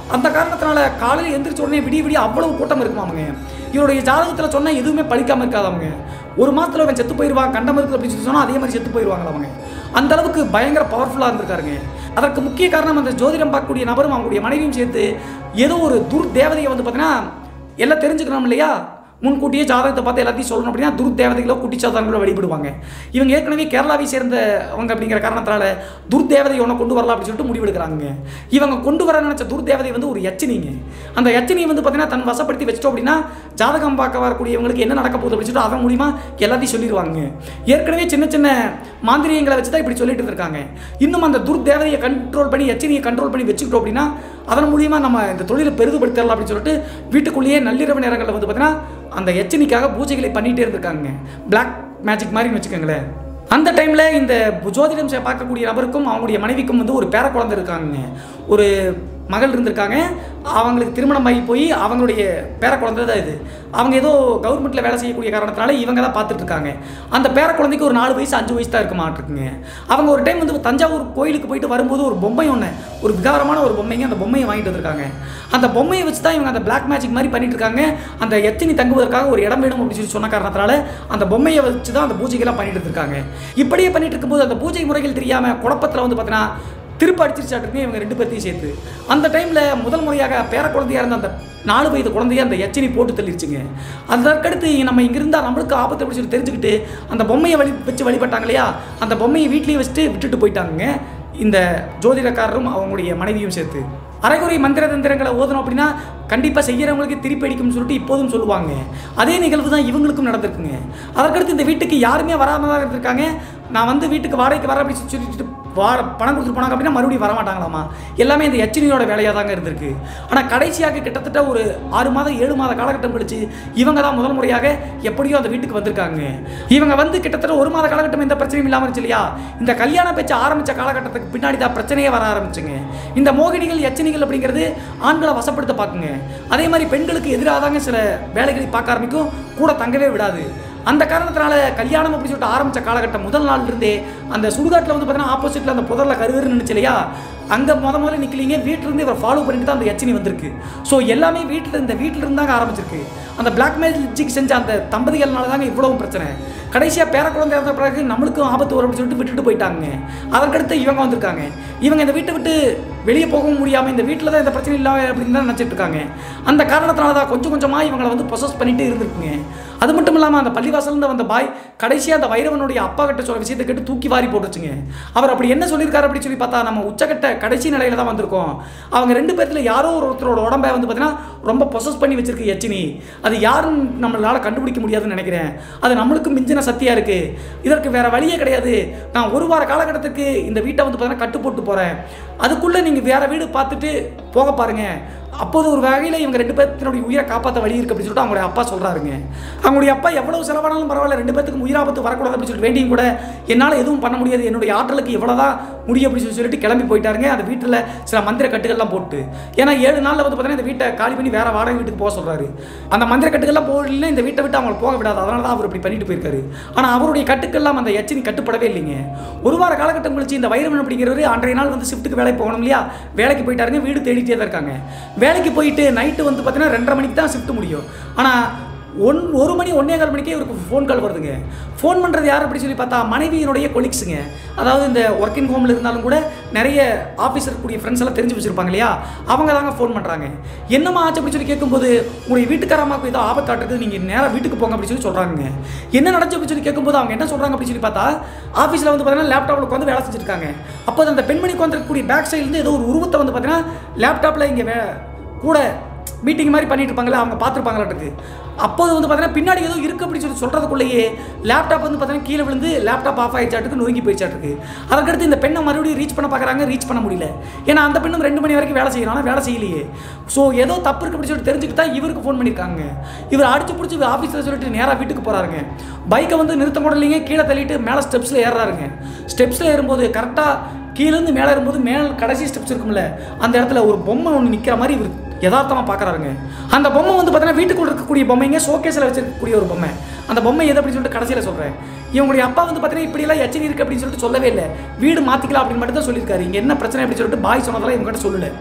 அந்த காரணத்தினால காலையில் எந்திரிச்ச உடனே விடிய விடிய அவ்வளவு கூட்டம் இருக்குமாமுங்க இவருடைய ஜாதகத்தில் சொன்னால் எதுவுமே பழிக்காம இருக்காதவங்க ஒரு மாதத்தில் அவன் செத்து போயிடுவான் கண்டம் இருக்குது அப்படின்னு சொல்லி சொன்னால் அதே மாதிரி செத்து போயிடுவாங்க அவங்க அந்த அளவுக்கு பயங்கர பவர்ஃபுல்லாக இருந்திருக்காருங்க அதற்கு முக்கிய காரணம் அந்த ஜோதிடம் பார்க்கக்கூடிய நபரும் அவங்களுடைய மனைவியும் சேர்த்து ஏதோ ஒரு துர் தேவதையை வந்து பார்த்தீங்கன்னா எல்லாம் தெரிஞ்சுக்கணும் இல்லையா முன்கூட்டியே ஜாதகத்தை பார்த்து எல்லாத்தையும் சொல்லணும் அப்படின்னா துர் தேவதைகளோ குட்டி சாத்தான்களோ வழிபடுவாங்க இவங்க ஏற்கனவே கேரளாவை சேர்ந்தவங்க அப்படிங்கிற காரணத்தால துர் தேவதை ஒன்று கொண்டு வரலாம் அப்படின்னு சொல்லிட்டு முடிவெடுக்கிறாங்க இவங்க கொண்டு வர நினைச்ச துர் தேவதை வந்து ஒரு யச்சினிங்க அந்த யச்சினியை வந்து பார்த்தீங்கன்னா தன் வசப்படுத்தி வச்சிட்டோம் அப்படின்னா ஜாதகம் பார்க்க வரக்கூடியவங்களுக்கு என்ன நடக்க போகுது அப்படின்னு சொல்லிட்டு அதன் மூலியமா எல்லாத்தையும் சொல்லிடுவாங்க ஏற்கனவே சின்ன சின்ன மாந்திரியங்களை வச்சு தான் இப்படி சொல்லிட்டு இருக்காங்க இன்னும் அந்த துர் தேவதையை கண்ட்ரோல் பண்ணி யச்சினியை கண்ட்ரோல் பண்ணி வச்சுக்கிட்டோம் அப்படின்னா அதன் மூலியமா நம்ம இந்த தொழிலை பெரிதுபடுத்தலாம் அப்படின்னு சொல்லிட்டு வீட்டுக்குள்ளேயே நள்ளிரவு நேரங்களில் வந்து பார்த்தீங்கன்னா அந்த எச்சனிக்காக பூஜைகளை பண்ணிகிட்டே இருந்திருக்காங்க பிளாக் மேஜிக் மாதிரின்னு வச்சுக்கோங்களேன் அந்த டைமில் இந்த ஜோதிடம் செ- பார்க்கக்கூடிய நபருக்கும் அவங்களுடைய மனைவிக்கும் வந்து ஒரு பேர குழந்தை இருக்காங்க ஒரு மகள் இருந்திருக்காங்க அவங்களுக்கு திருமணம் ஆகி போய் அவங்களுடைய பேர குழந்தை தான் இது அவங்க ஏதோ கவர்மெண்ட்டில் வேலை செய்யக்கூடிய காரணத்தினால இவங்க தான் பார்த்துட்டு இருக்காங்க அந்த பேர குழந்தைக்கு ஒரு நாலு வயசு அஞ்சு வயசு தான் இருக்க மாட்டிருக்குங்க அவங்க ஒரு டைம் வந்து தஞ்சாவூர் கோயிலுக்கு போயிட்டு வரும்போது ஒரு பொம்மை ஒன்று ஒரு விகாரமான ஒரு பொம்மைங்க அந்த பொம்மையை வாங்கிட்டு வந்திருக்காங்க அந்த பொம்மையை வச்சு தான் இவங்க அந்த பிளாக் மேஜிக் மாதிரி பண்ணிட்டு இருக்காங்க அந்த எத்தினி தங்குவதற்காக ஒரு இடம் வேணும் அப்படின்னு சொல்லி சொன்ன காரணத்தினால அந்த பொம்மையை வச்சு தான் அந்த பூஜைகள்லாம் பண்ணிட்டு இருக்காங்க இப்படியே பண்ணிட்டு இருக்கும்போது அந்த பூஜை முறைகள் தெரியாமல் குழப்பத்தில் வந்து பார்த்தீங்கன்னா திருப்ப அடிச்சிருச்சாட்டுங்க இவங்க ரெண்டு பேர்த்தையும் சேர்த்து அந்த டைமில் முதல் முறையாக பேர குழந்தையா இருந்த அந்த நாலு வயது குழந்தைய அந்த எச்சினி போட்டு தள்ளிடுச்சுங்க அதற்கடுத்து நம்ம இங்க இருந்தா நம்மளுக்கு ஆபத்து அப்படின்னு சொல்லி தெரிஞ்சுக்கிட்டு அந்த பொம்மையை வழி வச்சு வழிபட்டாங்க இல்லையா அந்த பொம்மையை வீட்லேயே வச்சுட்டு விட்டுட்டு போயிட்டாங்க இந்த ஜோதிடக்காரரும் அவங்களுடைய மனைவியும் சேர்த்து அரைகுறை மந்திர தந்திரங்களை ஓதணும் அப்படின்னா கண்டிப்பாக செய்கிறவங்களுக்கு திருப்பி அடிக்கும்னு சொல்லிட்டு இப்போதும் சொல்லுவாங்க அதே நிகழ்வு தான் இவங்களுக்கும் நடந்திருக்குங்க அதற்கடுத்து இந்த வீட்டுக்கு யாருமே வராம தான் இருந்திருக்காங்க நான் வந்து வீட்டுக்கு வாடகைக்கு வரேன் அப்படின்னு சொல்லிட்டு வாட பணம் கொடுத்துட்டு போனாங்க அப்படின்னா மறுபடியும் வர மாட்டாங்களாமா எல்லாமே இந்த எச்சனியோட வேலையாக தாங்க இருந்திருக்கு ஆனால் கடைசியாக கிட்டத்தட்ட ஒரு ஆறு மாதம் ஏழு மாத காலகட்டம் கழிச்சு இவங்க தான் முதல் முறையாக எப்படியோ அந்த வீட்டுக்கு வந்திருக்காங்க இவங்க வந்து கிட்டத்தட்ட ஒரு மாத காலகட்டம் எந்த பிரச்சனையும் இல்லாமல் இருந்துச்சு இல்லையா இந்த கல்யாண பேச்சு ஆரம்பித்த காலகட்டத்துக்கு பின்னாடி தான் பிரச்சனையே வர ஆரம்பிச்சுங்க இந்த மோகினிகள் எச்சனிகள் அப்படிங்கிறது ஆண்களை வசப்படுத்த பார்க்குங்க அதே மாதிரி பெண்களுக்கு எதிராக தாங்க சில வேலைகளை பார்க்க ஆரம்பிக்கும் கூட தங்கவே விடாது அந்த காரணத்தினால கல்யாணம் அப்படி சொல்லிட்டு ஆரம்பித்த காலகட்டம் முதல் நாள்ல இருந்தே அந்த சுடுகாட்டில் வந்து பார்த்தீங்கன்னா ஆப்போசிட்டில் அந்த புதரில் கருவேறு நின்றுச்சு இல்லையா அங்கே முத முதல்ல நிற்கலீங்க வீட்டிலிருந்து இவர் ஃபாலோ பண்ணிட்டு தான் அந்த எச்சினி வந்திருக்கு ஸோ எல்லாமே வீட்டில் இந்த வீட்டில் இருந்தாங்க ஆரம்பிச்சிருக்கு அந்த பிளாக் மேஜிக் செஞ்ச அந்த தம்பதிகள்னால தாங்க இவ்வளவும் பிரச்சனை கடைசியாக பேர குழந்தை இருந்த பிறகு நம்மளுக்கும் ஆபத்து வரும் அப்படின்னு சொல்லிட்டு விட்டுட்டு போயிட்டாங்க அதற்கடுத்து இவங்க வந்திருக்காங்க இவங்க இந்த வீட்டை விட்டு வெளியே போகவும் முடியாமல் இந்த வீட்டில் தான் இந்த பிரச்சனை இல்லாம அப்படின்னு தான் நினச்சிட்டு இருக்காங்க அந்த காரணத்தினால தான் கொஞ்சம் கொஞ்சமாக இவங்களை வந்து ப்ரொசஸ் பண்ணிட்டு இருந்திருக்குங்க அது மட்டும் இல்லாமல் அந்த பள்ளிவாசல்ந்து வந்த பாய் கடைசியாக அந்த வைரவனுடைய அப்பா கிட்ட சொல்ல விஷயத்தை கேட்டு தூக்கி வாரி போட்டுச்சுங்க அவர் அப்படி என்ன சொல்லியிருக்காரு அப்படின்னு சொல்லி பார்த்தா நம்ம உச்சக்கட்ட கடைசி நிலையில தான் வந்திருக்கோம் அவங்க ரெண்டு பேர்த்துல யாரோ ஒரு ஒருத்தரோட உடம்பை வந்து பார்த்தீங்கன்னா ரொம்ப பொசஸ் பண்ணி வச்சிருக்கு எச்சினி அது யாருன்னு நம்மளால கண்டுபிடிக்க முடியாதுன்னு நினைக்கிறேன் அது நம்மளுக்கு மிஞ்சின சக்தியா இருக்கு இதற்கு வேற வழியே கிடையாது நான் ஒரு வார காலகட்டத்துக்கு இந்த வீட்டை வந்து பார்த்தீங்கன்னா கட்டு போட்டு போறேன் அதுக்குள்ள நீங்க வேற வீடு பார்த்துட்டு போக பாருங்க அப்போது ஒரு வகையில் இவங்க ரெண்டு பேர்த்தினுடைய உயிரை காப்பாற்ற வழி இருக்கு அப்படின்னு சொல்லிட்டு அவங்களுடைய அப்பா சொல்றாருங்க அவங்களுடைய அப்பா எவ்வளவு செலவானாலும் பரவாயில்ல ரெண்டு பேத்துக்கும் உயிராபத்து வரக்கூடாது அப்படின்னு சொல்லிட்டு வேண்டியும் கூட என்னால் எதுவும் பண்ண முடியாது என்னுடைய ஆற்றலுக்கு இவ்வளோதான் முடியும் அப்படின்னு சொல்லி சொல்லிட்டு கிளம்பி போயிட்டாருங்க அந்த வீட்டில் சில மந்திர கட்டுகள்லாம் போட்டு ஏன்னா ஏழு நாளில் வந்து பார்த்தீங்கன்னா இந்த வீட்டை காலி பண்ணி வேற வாடகை வீட்டுக்கு போக சொல்றாரு அந்த மந்திர கட்டுகள்லாம் போடல இந்த வீட்டை விட்டு அவங்களை போக விடாது அதனால தான் அவர் இப்படி பண்ணிட்டு போயிருக்காரு ஆனால் அவருடைய கட்டுக்கெல்லாம் அந்த எச்சினி கட்டுப்படவே இல்லைங்க ஒரு வார காலகட்டம் கழிச்சு இந்த வைரவன் அப்படிங்கிறவர் அன்றைய நாள் வந்து ஷிஃப்ட்டுக்கு வேலைக்கு போகணும் இல்லையா வேலைக்கு போயிட்டாருங்க வீடு தேடிட்டே தான் இருக்காங்க வேலைக்கு போயிட்டு நைட்டு வந்து பார்த்தீங்கன்னா ரெண்டரை மணிக்கு தான் ஷிஃப்ட் முடியும் ஆனால் ஒன் ஒரு மணி ஒன்னே கால் மணிக்கே இவருக்கு ஃபோன் கால் வருதுங்க ஃபோன் பண்ணுறது யார் அப்படி சொல்லி பார்த்தா மனைவியினுடைய கொலிக்ஸுங்க அதாவது இந்த ஒர்க்கிங் ஹோமில் இருந்தாலும் கூட நிறைய ஆஃபீஸர் இருக்கக்கூடிய ஃப்ரெண்ட்ஸ் எல்லாம் தெரிஞ்சு வச்சிருப்பாங்க இல்லையா அவங்க தாங்க ஃபோன் பண்ணுறாங்க என்னம்மா ஆச்சு அப்படி சொல்லி கேட்கும்போது உங்களுடைய வீட்டுக்காரம்மாவுக்கு ஏதோ ஆபத்தாட்டுக்கு நீங்கள் நேராக வீட்டுக்கு போங்க அப்படி சொல்லி சொல்கிறாங்க என்ன நடந்துச்சு அப்படி சொல்லி கேட்கும்போது அவங்க என்ன சொல்கிறாங்க அப்படி சொல்லி பார்த்தா ஆஃபீஸில் வந்து பார்த்தீங்கன்னா லேப்டாப்பில் உட்காந்து வேலை செஞ்சுருக்காங்க அப்போ அந்த பெண்மணிக்கு வந்திருக்கக்கூடிய பேக் சைட்லேருந்து ஏதோ ஒரு உருவத்தை வந்து பார்த்தீங்கன்னா லேப்டாப்பில் இங்கே வே கூட மீட்டிங் மாதிரி பண்ணிட்டு இருப்பாங்களே அவங்க பார்த்துருப்பாங்களாட்டுக்கு அப்போது வந்து பார்த்தீங்கன்னா பின்னாடி ஏதோ இருக்கு அப்படின்னு சொல்லி சொல்கிறதுக்குள்ளேயே லேப்டாப் வந்து பார்த்தீங்கன்னா கீழே விழுந்து லேப்டாப் ஆஃப் ஆயிடுச்சாட்டுக்கு நொறுங்கி போயிடுச்சாட்டுக்கு அதற்கடுத்து இந்த பெண்ணை மறுபடியும் ரீச் பண்ண பார்க்குறாங்க ரீச் பண்ண முடியல ஏன்னா அந்த பெண்ணும் ரெண்டு மணி வரைக்கும் வேலை செய்யணும் ஆனால் வேலை செய்யலையே ஸோ ஏதோ தப்பு இருக்கு அப்படின்னு சொல்லிட்டு தெரிஞ்சுக்கிட்டு தான் இவருக்கு ஃபோன் பண்ணியிருக்காங்க இவர் அடிச்சு பிடிச்சி ஆஃபீஸில் சொல்லிட்டு நேராக வீட்டுக்கு போகிறாருங்க பைக்கை வந்து நிறுத்த கூட இல்லைங்க கீழே தள்ளிட்டு மேலே ஸ்டெப்ஸில் ஏறுறாருங்க ஸ்டெப்ஸில் ஏறும்போது கரெக்டாக கீழேருந்து மேலே ஏறும்போது மேல் கடைசி ஸ்டெப்ஸ் இருக்கும்ல அந்த இடத்துல ஒரு பொம்மை ஒன்று நிற்கிற மாதிரி இவர் யதார்த்தமாக பார்க்குறாருங்க அந்த பொம்மை வந்து பார்த்தீங்கன்னா வீட்டுக்குள்ள இருக்கக்கூடிய பொம்மைங்க ஷோகேஸில் வச்சிருக்கக்கூடிய ஒரு பொம்மை அந்த பொம்மை எது அப்படின்னு சொல்லிட்டு கடைசியில் சொல்கிறேன் இவங்களுடைய அப்பா வந்து பார்த்தீங்கன்னா இப்படியெல்லாம் எச்சரி இருக்கு அப்படின்னு சொல்லிட்டு சொல்லவே இல்லை வீடு மாற்றிக்கலாம் அப்படின்னு மட்டும் தான் சொல்லியிருக்காரு இங்கே என்ன பிரச்சனை அப்படின்னு சொல்லிட்டு பாய் சொன்னதெல்லாம் இவங்ககிட்ட சொல்லல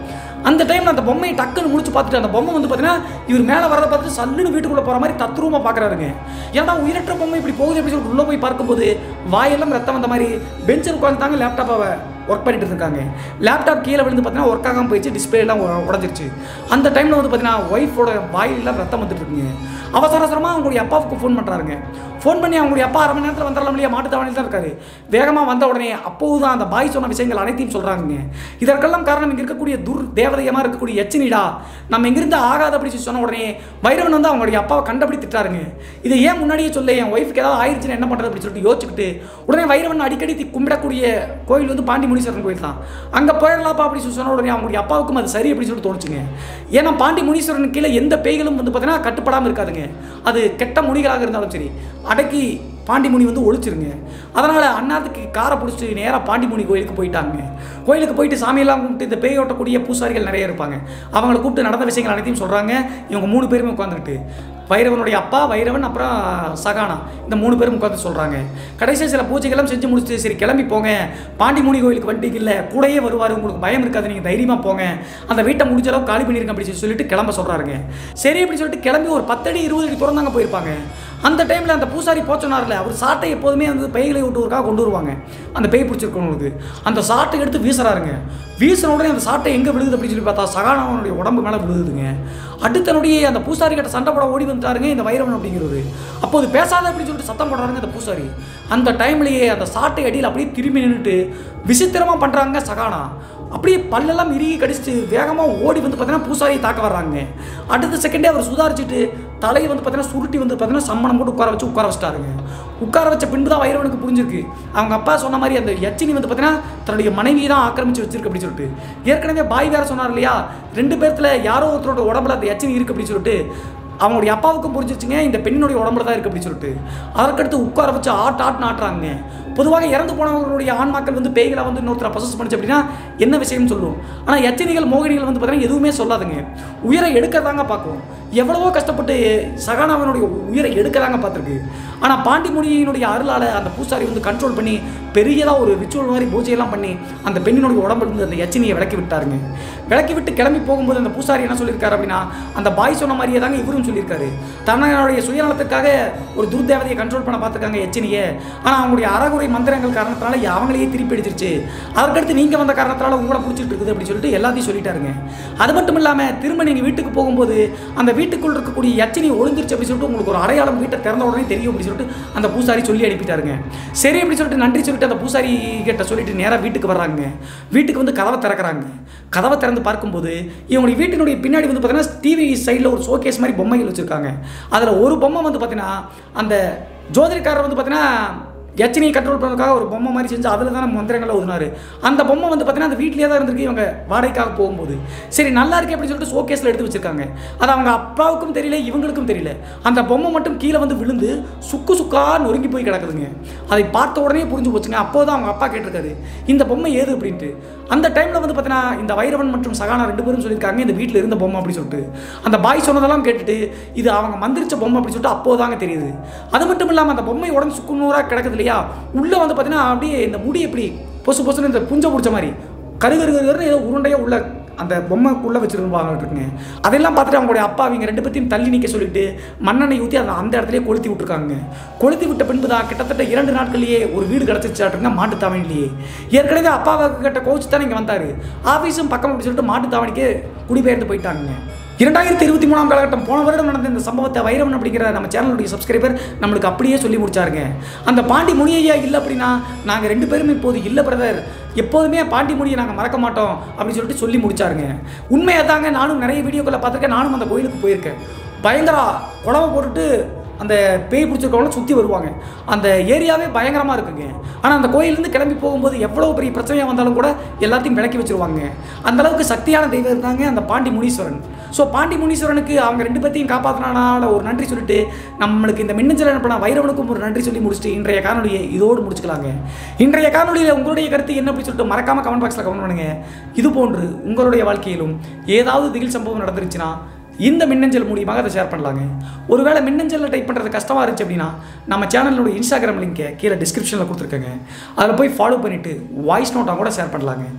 அந்த டைமில் அந்த பொம்மையை டக்குன்னு முடிச்சு பார்த்துட்டு அந்த பொம்மை வந்து பார்த்தீங்கன்னா இவர் மேலே வரதை பார்த்துட்டு சல்லுன்னு வீட்டுக்குள்ளே போகிற மாதிரி தத்ரூபமாக பார்க்குறாருங்க ஏன்னா உயிரற்ற பொம்மை இப்படி போகுது எப்படி சொல்லிட்டு உள்ளே போய் பார்க்கும்போது வாயெல்லாம் ரத்தம் வந்த மாதிரி பெஞ்சில் உட்காந்துட்டாங்க லேப்டாப்பை ஒர்க் பண்ணிட்டு இருக்காங்க லேப்டாப் கீழே விழுந்து பார்த்தீங்கன்னா ஒர்க் ஆகாமல் போயிடுச்சு டிஸ்பிளே எல்லாம் உ- உடைஞ்சிருச்சு அந்த டைமில் வந்து பார்த்தீங்கன்னா ஒய்ஃபோட வாயிலெல்லாம் ரத்தம் வந்துட்டு இருக்குங்க அவசர அவசரமாக அவங்களுடைய அப்பாவுக்கு ஃபோன் பண்ணுறாருங்க ஃபோன் பண்ணி அவங்களுடைய அப்பா அரை மணி நேரத்தில் வந்துடலாம் இல்லையா மாட்டுத்தாவணியில் தான் இருக்காரு வேகமாக வந்த உடனே அப்போது தான் அந்த பாய் சொன்ன விஷயங்கள் அனைத்தையும் சொல்கிறாங்க இதற்கெல்லாம் காரணம் இங்கே இருக்கக்கூடிய துர் தேவதையமாக இருக்கக்கூடிய எச்சினிடா நம்ம இங்கிருந்து ஆகாத அப்படி சொல்லி சொன்ன உடனே வைரவன் வந்து அவங்களுடைய அப்பாவை கண்டபடி திட்டாருங்க இதை ஏன் முன்னாடியே சொல்ல என் ஒய்ஃபுக்கு ஏதாவது ஆயிடுச்சுன்னு என்ன பண்ணுறது அப்படின்னு சொல்லிட்டு யோசிச்சுக்கிட்டு உடனே வைரவன் அடிக்கடி தி- கும்பிடக்கூடிய கோயில் வந்து பாண்டி முனீஸ்வரன் கோயில் தான் அங்கே போயிடலாப்பா அப்படி சொல்லி சொன்ன உடனே அவங்களுடைய அப்பாவுக்கும் அது சரி அப்படின்னு சொல்லிட்டு தோணுச்சுங்க ஏன்னா பாண்டி முனீஸ்வரன் கீழே எந்த பேய்களும் வந்து பார்த்தீங்கன்னா கட்டுப்படாமல் இருக்காதுங்க அது கெட்ட முனிகளாக இருந்தாலும் சரி அடக்கி பாண்டிமுனி வந்து ஒழிச்சிருங்க அதனால் அண்ணாத்துக்கு காரை பிடிச்சி நேராக பாண்டிமுனி கோயிலுக்கு போயிட்டாங்க கோயிலுக்கு போயிட்டு சாமியெல்லாம் கும்பிட்டு இந்த பேய் ஓட்டக்கூடிய பூசாரிகள் நிறைய இருப்பாங்க அவங்கள கூப்பிட்டு நடந்த விஷயங்கள் அனைத்தையும் சொல்கிறாங்க இவங்க மூணு பேருமே உட்காந்துக்கிட்டு வைரவனுடைய அப்பா வைரவன் அப்புறம் சகானா இந்த மூணு பேரும் உட்காந்து சொல்கிறாங்க கடைசியாக சில பூஜைகளும் செஞ்சு முடிச்சுட்டு சரி கிளம்பி போங்க பாண்டிமுனி கோயிலுக்கு வந்துட்டீங்க இல்லை கூடயே வருவார் உங்களுக்கு பயம் இருக்காது நீங்கள் தைரியமாக போங்க அந்த வீட்டை முடிஞ்ச அளவுக்கு காலி பண்ணிருங்க அப்படின்னு சொல்லி சொல்லிட்டு கிளம்ப சொல்கிறாருங்க சரி அப்படின்னு சொல்லிட்டு கிளம்பி ஒரு பத்தடி இருபது அடி திறந்தாங்க போயிருப்பாங்க அந்த டைமில் அந்த பூசாரி போச்சோனார்ல அவர் சாட்டை எப்போதுமே வந்து பேய்களை விட்டுவதற்காக கொண்டு வருவாங்க அந்த பேய் பிடிச்சிருக்கவங்களுக்கு அந்த சாட்டை எடுத்து வீசுறாருங்க வீசின உடனே அந்த சாட்டை எங்கே விழுகுது அப்படின்னு சொல்லி பார்த்தா சகானவனுடைய உடம்பு மேலே விழுகுதுங்க அடுத்தனுடைய அந்த பூசாரி கிட்ட சண்டை போட ஓடி வந்துட்டாருங்க இந்த வைரவன் அப்படிங்கிறது அப்போது பேசாத அப்படின்னு சொல்லிட்டு சத்தம் போடுறாருங்க அந்த பூசாரி அந்த டைம்லேயே அந்த சாட்டை அடியில் அப்படியே திரும்பி நின்றுட்டு விசித்திரமாக பண்ணுறாங்க சகானா அப்படியே பல்லெல்லாம் இறுகி கடிச்சிட்டு வேகமாக ஓடி வந்து பார்த்தீங்கன்னா பூசாரியை தாக்க வர்றாங்க அடுத்த செகண்டே அவர் சுதாரிச்சுட்டு தலையை வந்து பார்த்தீங்கன்னா சுருட்டி வந்து பார்த்தீங்கன்னா சம்மணம் போட்டு உட்கார வச்சு உட்கார வச்சிட்டாருங்க உட்கார வச்ச பின்பு தான் வைரவனுக்கு புரிஞ்சிருக்கு அவங்க அப்பா சொன்ன மாதிரி அந்த யச்சினி வந்து பார்த்தீங்கன்னா தன்னுடைய மனைவியை தான் ஆக்கிரமிச்சு வச்சிருக்கு அப்படின்னு சொல்லிட்டு ஏற்கனவே பாய் வேற சொன்னார் இல்லையா ரெண்டு பேர்த்துல யாரோ ஒருத்தரோட உடம்புல அந்த யச்சினி இருக்கு அப்படின்னு சொல்லிட்டு அவங்களுடைய அப்பாவுக்கும் புரிஞ்சிருச்சுங்க இந்த பெண்ணினுடைய உடம்புல தான் இருக்கு அப்படின்னு சொல்லிட்டு அதற்கடுத்து உட்கார வச்சு ஆட் ஆட்னு ஆட்டுறாங்க பொதுவாக இறந்து போனவர்களுடைய ஆன்மாக்கள் வந்து பேய்களை வந்து இன்னொருத்தரை பசஸ் பண்ணிச்சு அப்படின்னா என்ன விஷயம்னு சொல்லுவோம் ஆனால் எச்சனிகள் மோகினிகள் வந்து பார்த்தீங்கன்னா எதுவுமே சொல்லாதுங்க உயிரை எடுக்கிறதாங்க பார்க்கும் எவ்வளவோ கஷ்டப்பட்டு சகானாவனுடைய உயிரை எடுக்கிறாங்க பார்த்துருக்கு ஆனால் பாண்டிமுனியினுடைய அருளால் அந்த பூசாரி வந்து கண்ட்ரோல் பண்ணி பெரியதாக ஒரு ரிச்சுவல் மாதிரி பூஜையெல்லாம் பண்ணி அந்த பெண்ணினுடைய உடம்புல இருந்து அந்த எச்சினியை விளக்கி விட்டாருங்க விளக்கி விட்டு கிளம்பி போகும்போது அந்த பூசாரி என்ன சொல்லியிருக்காரு அப்படின்னா அந்த பாய் சொன்ன மாதிரியே தாங்க இவரும் சொல்லியிருக்காரு தன்னுடைய சுயநலத்துக்காக ஒரு துர்தேவதையை கண்ட்ரோல் பண்ண பார்த்துருக்காங்க எச்சினியை ஆனால் அவங்களுடைய அறகுறை மந்திரங்கள் காரணத்தினால அவங்களையே திருப்பி அடிச்சிருச்சு அதற்கடுத்து நீங்கள் வந்த காரணத்தினால உங்களை பிடிச்சிட்டு இருக்குது அப்படின்னு சொல்லிட்டு எல்லாத்தையும் சொல்லிட்டாருங்க அது மட்டும் இல்லாமல் திரும்ப நீங்கள் வீட்டுக்கு போகும்போது அந்த வீட்டுக்குள் இருக்கக்கூடிய எச்சினி ஒளிஞ்சிருச்சு அப்படின்னு சொல்லிட்டு உங்களுக்கு ஒரு அடையாளம் வீட்டை திறந்த உடனே தெரியும் அப்படின்னு சொல்லிட்டு அந்த பூசாரி சொல்லி அனுப்பிட்டாருங்க சரி அப்படின்னு சொல்லிட்டு நன்றி சொல்லிட்டு அந்த பூசாரி கிட்ட சொல்லிட்டு நேராக வீட்டுக்கு வர்றாங்க வீட்டுக்கு வந்து கதவை திறக்கிறாங்க கதவை திறந்து பார்க்கும்போது இவங்களுடைய வீட்டினுடைய பின்னாடி வந்து பார்த்தீங்கன்னா டிவி சைடில் ஒரு ஷோகேஸ் மாதிரி பொம்மைகள் வச்சுருக்காங்க அதில் ஒரு பொம்மை வந்து பார்த்தீங்கன்னா அந்த ஜோதிடக்காரர் வந்து பார்த்தீங்கன்னா யச்சினியை கண்ட்ரோல் பண்ணுறதுக்காக ஒரு பொம்மை மாதிரி செஞ்சு அதில் தான் மந்திரங்களை ஓதுனாரு அந்த பொம்மை வந்து பார்த்தீங்கன்னா அந்த வீட்லேயே தான் இருந்திருக்கு இவங்க வாடகைக்காக போகும்போது சரி நல்லா இருக்கு அப்படின்னு சொல்லிட்டு ஷோகேஸில் எடுத்து வச்சிருக்காங்க அது அவங்க அப்பாவுக்கும் தெரியல இவங்களுக்கும் தெரியல அந்த பொம்மை மட்டும் கீழே வந்து விழுந்து சுக்கு சுக்கா நொறுங்கி போய் கிடக்குதுங்க அதை பார்த்த உடனே புரிஞ்சு போச்சுங்க அப்போது தான் அவங்க அப்பா கேட்டிருக்காரு இந்த பொம்மை ஏது அப்படின்ட்டு அந்த டைமில் வந்து பார்த்தீங்கன்னா இந்த வைரவன் மற்றும் சகானா ரெண்டு பேரும் சொல்லியிருக்காங்க இந்த வீட்டில் இருந்த பொம்மை அப்படின்னு சொல்லிட்டு அந்த பாய் சொன்னதெல்லாம் கேட்டுட்டு இது அவங்க மந்திரிச்ச பொம்மை அப்படின்னு சொல்லிட்டு அப்போதாங்க தெரியுது அது மட்டும் இல்லாமல் அந்த பொம்மை உடம்பு சுக்குநூறாக கிடக்குது இல்லையா உள்ளே வந்து பார்த்தீங்கன்னா அப்படியே இந்த முடி எப்படி பொசு பொசுன்னு இந்த புஞ்ச பிடிச்ச மாதிரி கரு கரு கருன்னு ஏதோ உருண்டையாக உள்ள அந்த பொம்மைக்குள்ளே வச்சுருப்பாங்க அதெல்லாம் பார்த்துட்டு அவங்களுடைய அப்பா அவங்க ரெண்டு பேர்த்தையும் தள்ளி நிற்க சொல்லிட்டு மண்ணெண்ணெய் ஊற்றி அதை அந்த இடத்துலயே கொளுத்தி விட்டுருக்காங்க கொளுத்தி விட்ட பின்பு தான் கிட்டத்தட்ட இரண்டு நாட்கள்லேயே ஒரு வீடு கிடச்சிச்சாட்டுங்க மாட்டு தாவணிலேயே ஏற்கனவே அப்பாவை கிட்ட கோச்சு தான் இங்கே வந்தார் ஆஃபீஸும் பக்கம் அப்படி சொல்லிட்டு மாட்டு தாவணிக்கு குடிபெயர்ந்து போயிட்டாங்க இரண்டாயிரத்தி இருபத்தி மூணாம் காலகட்டம் போன வருடம் நடந்த இந்த சம்பவத்தை வைரவன் அப்படிங்கிற நம்ம சேனலுடைய சப்ஸ்கிரைபர் நம்மளுக்கு அப்படியே சொல்லி முடிச்சாருங்க அந்த பாண்டி முனியையா இல்லை அப்படின்னா நாங்கள் ரெண்டு பேரும் இப்போது இல்லை பிரதர் எப்போதுமே பாண்டி முனியை நாங்கள் மறக்க மாட்டோம் அப்படின்னு சொல்லிட்டு சொல்லி முடிச்சாருங்க உண்மையாக தாங்க நானும் நிறைய வீடியோக்களை பார்த்துருக்கேன் நானும் அந்த கோயிலுக்கு போயிருக்கேன் பயங்கர குழவை போட்டுட்டு அந்த பேய் பிடிச்சிருக்கவங்களும் சுற்றி வருவாங்க அந்த ஏரியாவே பயங்கரமாக இருக்குங்க ஆனால் அந்த கோயிலேருந்து கிளம்பி போகும்போது எவ்வளோ பெரிய பிரச்சனையாக வந்தாலும் கூட எல்லாத்தையும் விளக்கி வச்சிருவாங்க அந்த அளவுக்கு சக்தியான தெய்வம் இருந்தாங்க அந்த பாண்டி முனீஸ்வரன் ஸோ பாண்டி முனீஸ்வரனுக்கு அவங்க ரெண்டு பேர்த்தையும் காப்பாற்றினால ஒரு நன்றி சொல்லிட்டு நம்மளுக்கு இந்த மின்னஞ்சல் அனுப்பின வைரவனுக்கும் ஒரு நன்றி சொல்லி முடிச்சுட்டு இன்றைய காணொலியை இதோடு முடிச்சுக்கலாங்க இன்றைய காணொலியில் உங்களுடைய கருத்து என்ன அப்படி சொல்லிட்டு மறக்காம கமெண்ட் பாக்ஸில் கமெண்ட் பண்ணுங்க இது போன்று உங்களுடைய வாழ்க்கையிலும் ஏதாவது திகில் சம்பவம் நடந்துருச்சுன்னா இந்த மின்னஞ்சல் மூலியமாக அதை ஷேர் பண்ணலாங்க ஒருவேளை மின்னஞ்சலில் டைப் பண்ணுறது கஷ்டமாக இருந்துச்சு அப்படின்னா நம்ம சேனலோட இன்ஸ்டாகிராம் லிங்கை கீழே டிஸ்கிரிப்ஷனில் கொடுத்துருக்கேங்க அதில் போய் ஃபாலோ பண்ணிவிட்டு வாய்ஸ் நோட்டாக கூட ஷேர் பண்ணலாங்க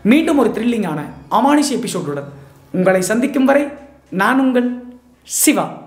மீண்டும் ஒரு த்ரில்லிங்கான அமானுஷ எபிசோடுடன் உங்களை சந்திக்கும் வரை நான் உங்கள் சிவா